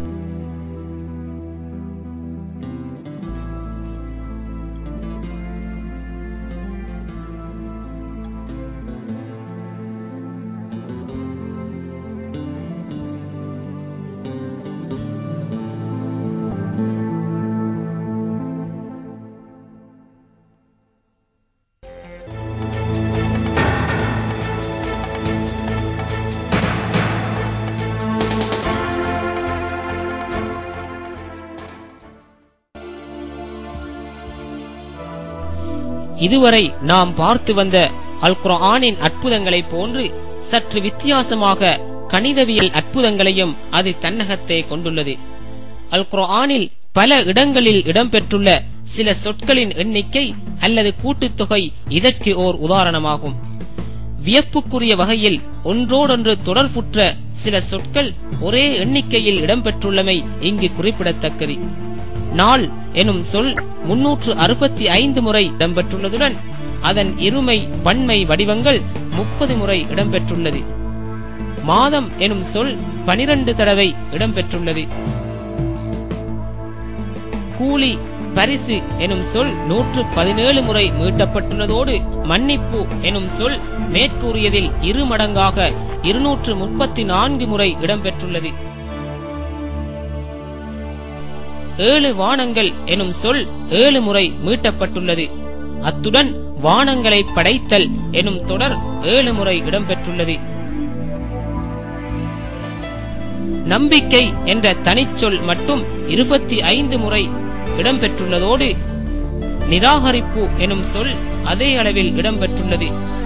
B: இதுவரை நாம் பார்த்து வந்த அல் குர்ஆனின் அற்புதங்களைப் போன்று சற்று வித்தியாசமாக கணிதவியல் அற்புதங்களையும் அது தன்னகத்தே கொண்டுள்ளது அல் குர்ஆனில் பல இடங்களில் இடம்பெற்றுள்ள சில சொற்களின் எண்ணிக்கை அல்லது கூட்டுத்தொகை இதற்கு ஓர் உதாரணமாகும் வியப்புக்குரிய வகையில் ஒன்றோடொன்று தொடர்புற்ற சில சொற்கள் ஒரே எண்ணிக்கையில் இடம்பெற்றுள்ளமை இங்கு குறிப்பிடத்தக்கது நாள் எனும் சொல் முன்னூற்று அறுபத்தி ஐந்து முறை இடம்பெற்றுள்ளதுடன் அதன் இருமை பன்மை வடிவங்கள் முப்பது முறை இடம்பெற்றுள்ளது மாதம் எனும் சொல் பனிரண்டு தடவை இடம்பெற்றுள்ளது கூலி பரிசு எனும் சொல் நூற்று பதினேழு முறை மீட்டப்பட்டுள்ளதோடு மன்னிப்பு எனும் சொல் மேற்கூறியதில் இரு மடங்காக இருநூற்று முப்பத்தி நான்கு முறை இடம்பெற்றுள்ளது ஏழு வானங்கள் எனும் சொல் ஏழு முறை மீட்டப்பட்டுள்ளது அத்துடன் வானங்களை படைத்தல் எனும் தொடர் ஏழு முறை இடம்பெற்றுள்ளது நம்பிக்கை என்ற தனிச்சொல் மட்டும் இருபத்தி ஐந்து முறை இடம்பெற்றுள்ளதோடு நிராகரிப்பு எனும் சொல் அதே அளவில் இடம்பெற்றுள்ளது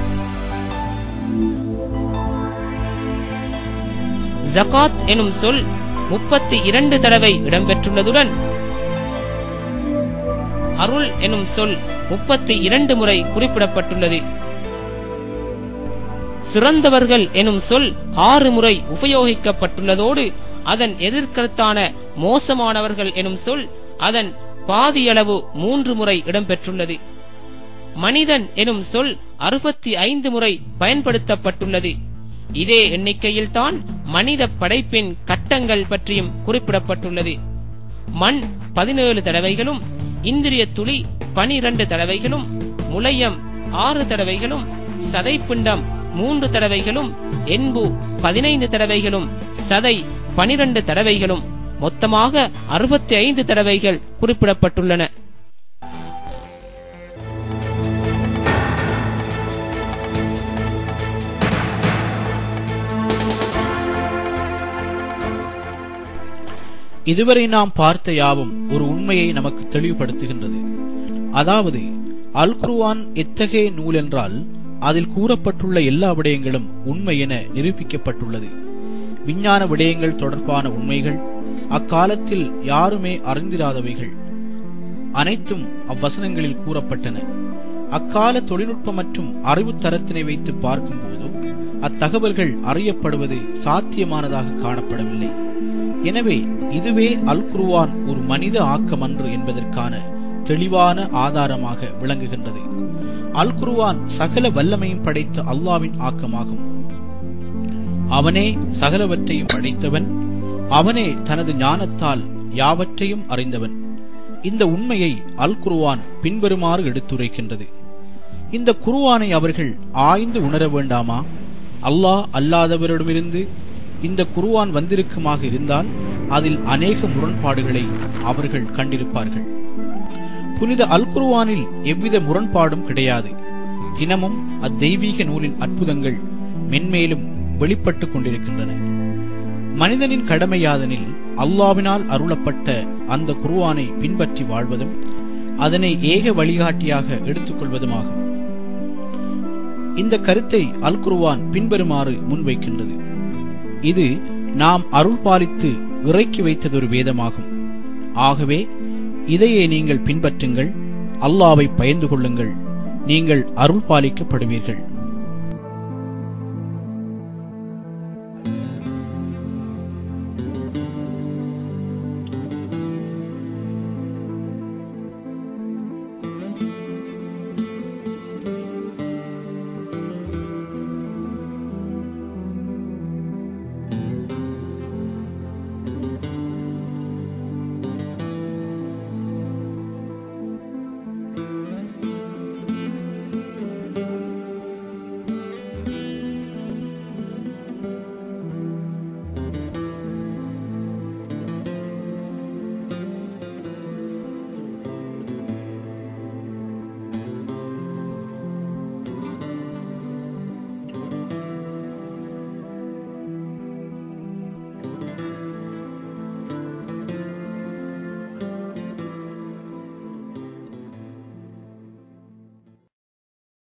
B: ஜகாத் எனும் சொல் முப்பத்தி இரண்டு தடவை இடம்பெற்றுள்ளதுடன் அருள் எனும் சொல் முப்பத்தி இரண்டு முறை குறிப்பிடப்பட்டுள்ளது சிறந்தவர்கள் எனும் சொல் ஆறு முறை உபயோகிக்கப்பட்டுள்ளதோடு அதன் எதிர்கருத்தான மோசமானவர்கள் எனும் சொல் அதன் பாதியளவு மூன்று முறை இடம்பெற்றுள்ளது மனிதன் எனும் சொல் அறுபத்தி ஐந்து முறை பயன்படுத்தப்பட்டுள்ளது இதே எண்ணிக்கையில்தான் மனித படைப்பின் கட்டங்கள் பற்றியும் குறிப்பிடப்பட்டுள்ளது மண் பதினேழு தடவைகளும் இந்திரிய துளி பனிரண்டு தடவைகளும் முளையம் ஆறு தடவைகளும் சதைப்பிண்டம் மூன்று தடவைகளும் என்பு பதினைந்து தடவைகளும் சதை பனிரண்டு தடவைகளும் மொத்தமாக அறுபத்தி ஐந்து தடவைகள் குறிப்பிடப்பட்டுள்ளன
A: இதுவரை நாம் பார்த்த யாவும் ஒரு உண்மையை நமக்கு தெளிவுபடுத்துகின்றது அதாவது அல் குர்ஆன் எத்தகைய நூல் என்றால் அதில் கூறப்பட்டுள்ள எல்லா விடயங்களும் உண்மை என நிரூபிக்கப்பட்டுள்ளது விஞ்ஞான விடயங்கள் தொடர்பான உண்மைகள் அக்காலத்தில் யாருமே அறிந்திராதவைகள் அனைத்தும் அவ்வசனங்களில் கூறப்பட்டன அக்கால தொழில்நுட்பம் மற்றும் அறிவு தரத்தினை வைத்து பார்க்கும்போது அத்தகவல்கள் அறியப்படுவது சாத்தியமானதாக காணப்படவில்லை எனவே இதுவே அல் குர்ஆன் ஒரு மனித ஆக்கமன்று என்பதற்கான தெளிவான ஆதாரமாக விளங்குகின்றது அல் குர்ஆன் சகல வல்லமையும் படைத்த அல்லாவின் ஆக்கமாகும் அவனே சகலவற்றையும் படைத்தவன் அவனே தனது ஞானத்தால் யாவற்றையும் அறிந்தவன் இந்த உண்மையை அல் குர்ஆன் பின்வருமாறு எடுத்துரைக்கின்றது இந்த குர்ஆனை அவர்கள் ஆய்ந்து உணர வேண்டாமா அல்லாஹ் அல்லாதவரிடமிருந்து இந்த குர்ஆன் வந்திருக்குமாக இருந்தால் அதில் அநேக முரண்பாடுகளை அவர்கள் கண்டிருப்பார்கள் புனித அல் குர்ஆனில் எவ்வித முரண்பாடும் கிடையாது தினமும் அத்தெய்வீக நூலின் அற்புதங்கள் மென்மேலும் வெளிப்பட்டுக் கொண்டிருக்கின்றன மனிதனின் கடமையாதனில் அல்லாவினால் அருளப்பட்ட அந்த குர்ஆனை பின்பற்றி வாழ்வதும் அதனை ஏக வழிகாட்டியாக எடுத்துக்கொள்வதுமாகும் இந்த கருத்தை அல் குர்ஆன் பின்வருமாறு முன்வைக்கின்றது இது நாம் அருள் பாலித்து இறக்கி வைத்ததொரு வேதமாகும் ஆகவே இதையே நீங்கள் பின்பற்றுங்கள் அல்லாவை பயந்து கொள்ளுங்கள் நீங்கள் அருள் பாலிக்கப்படுவீர்கள்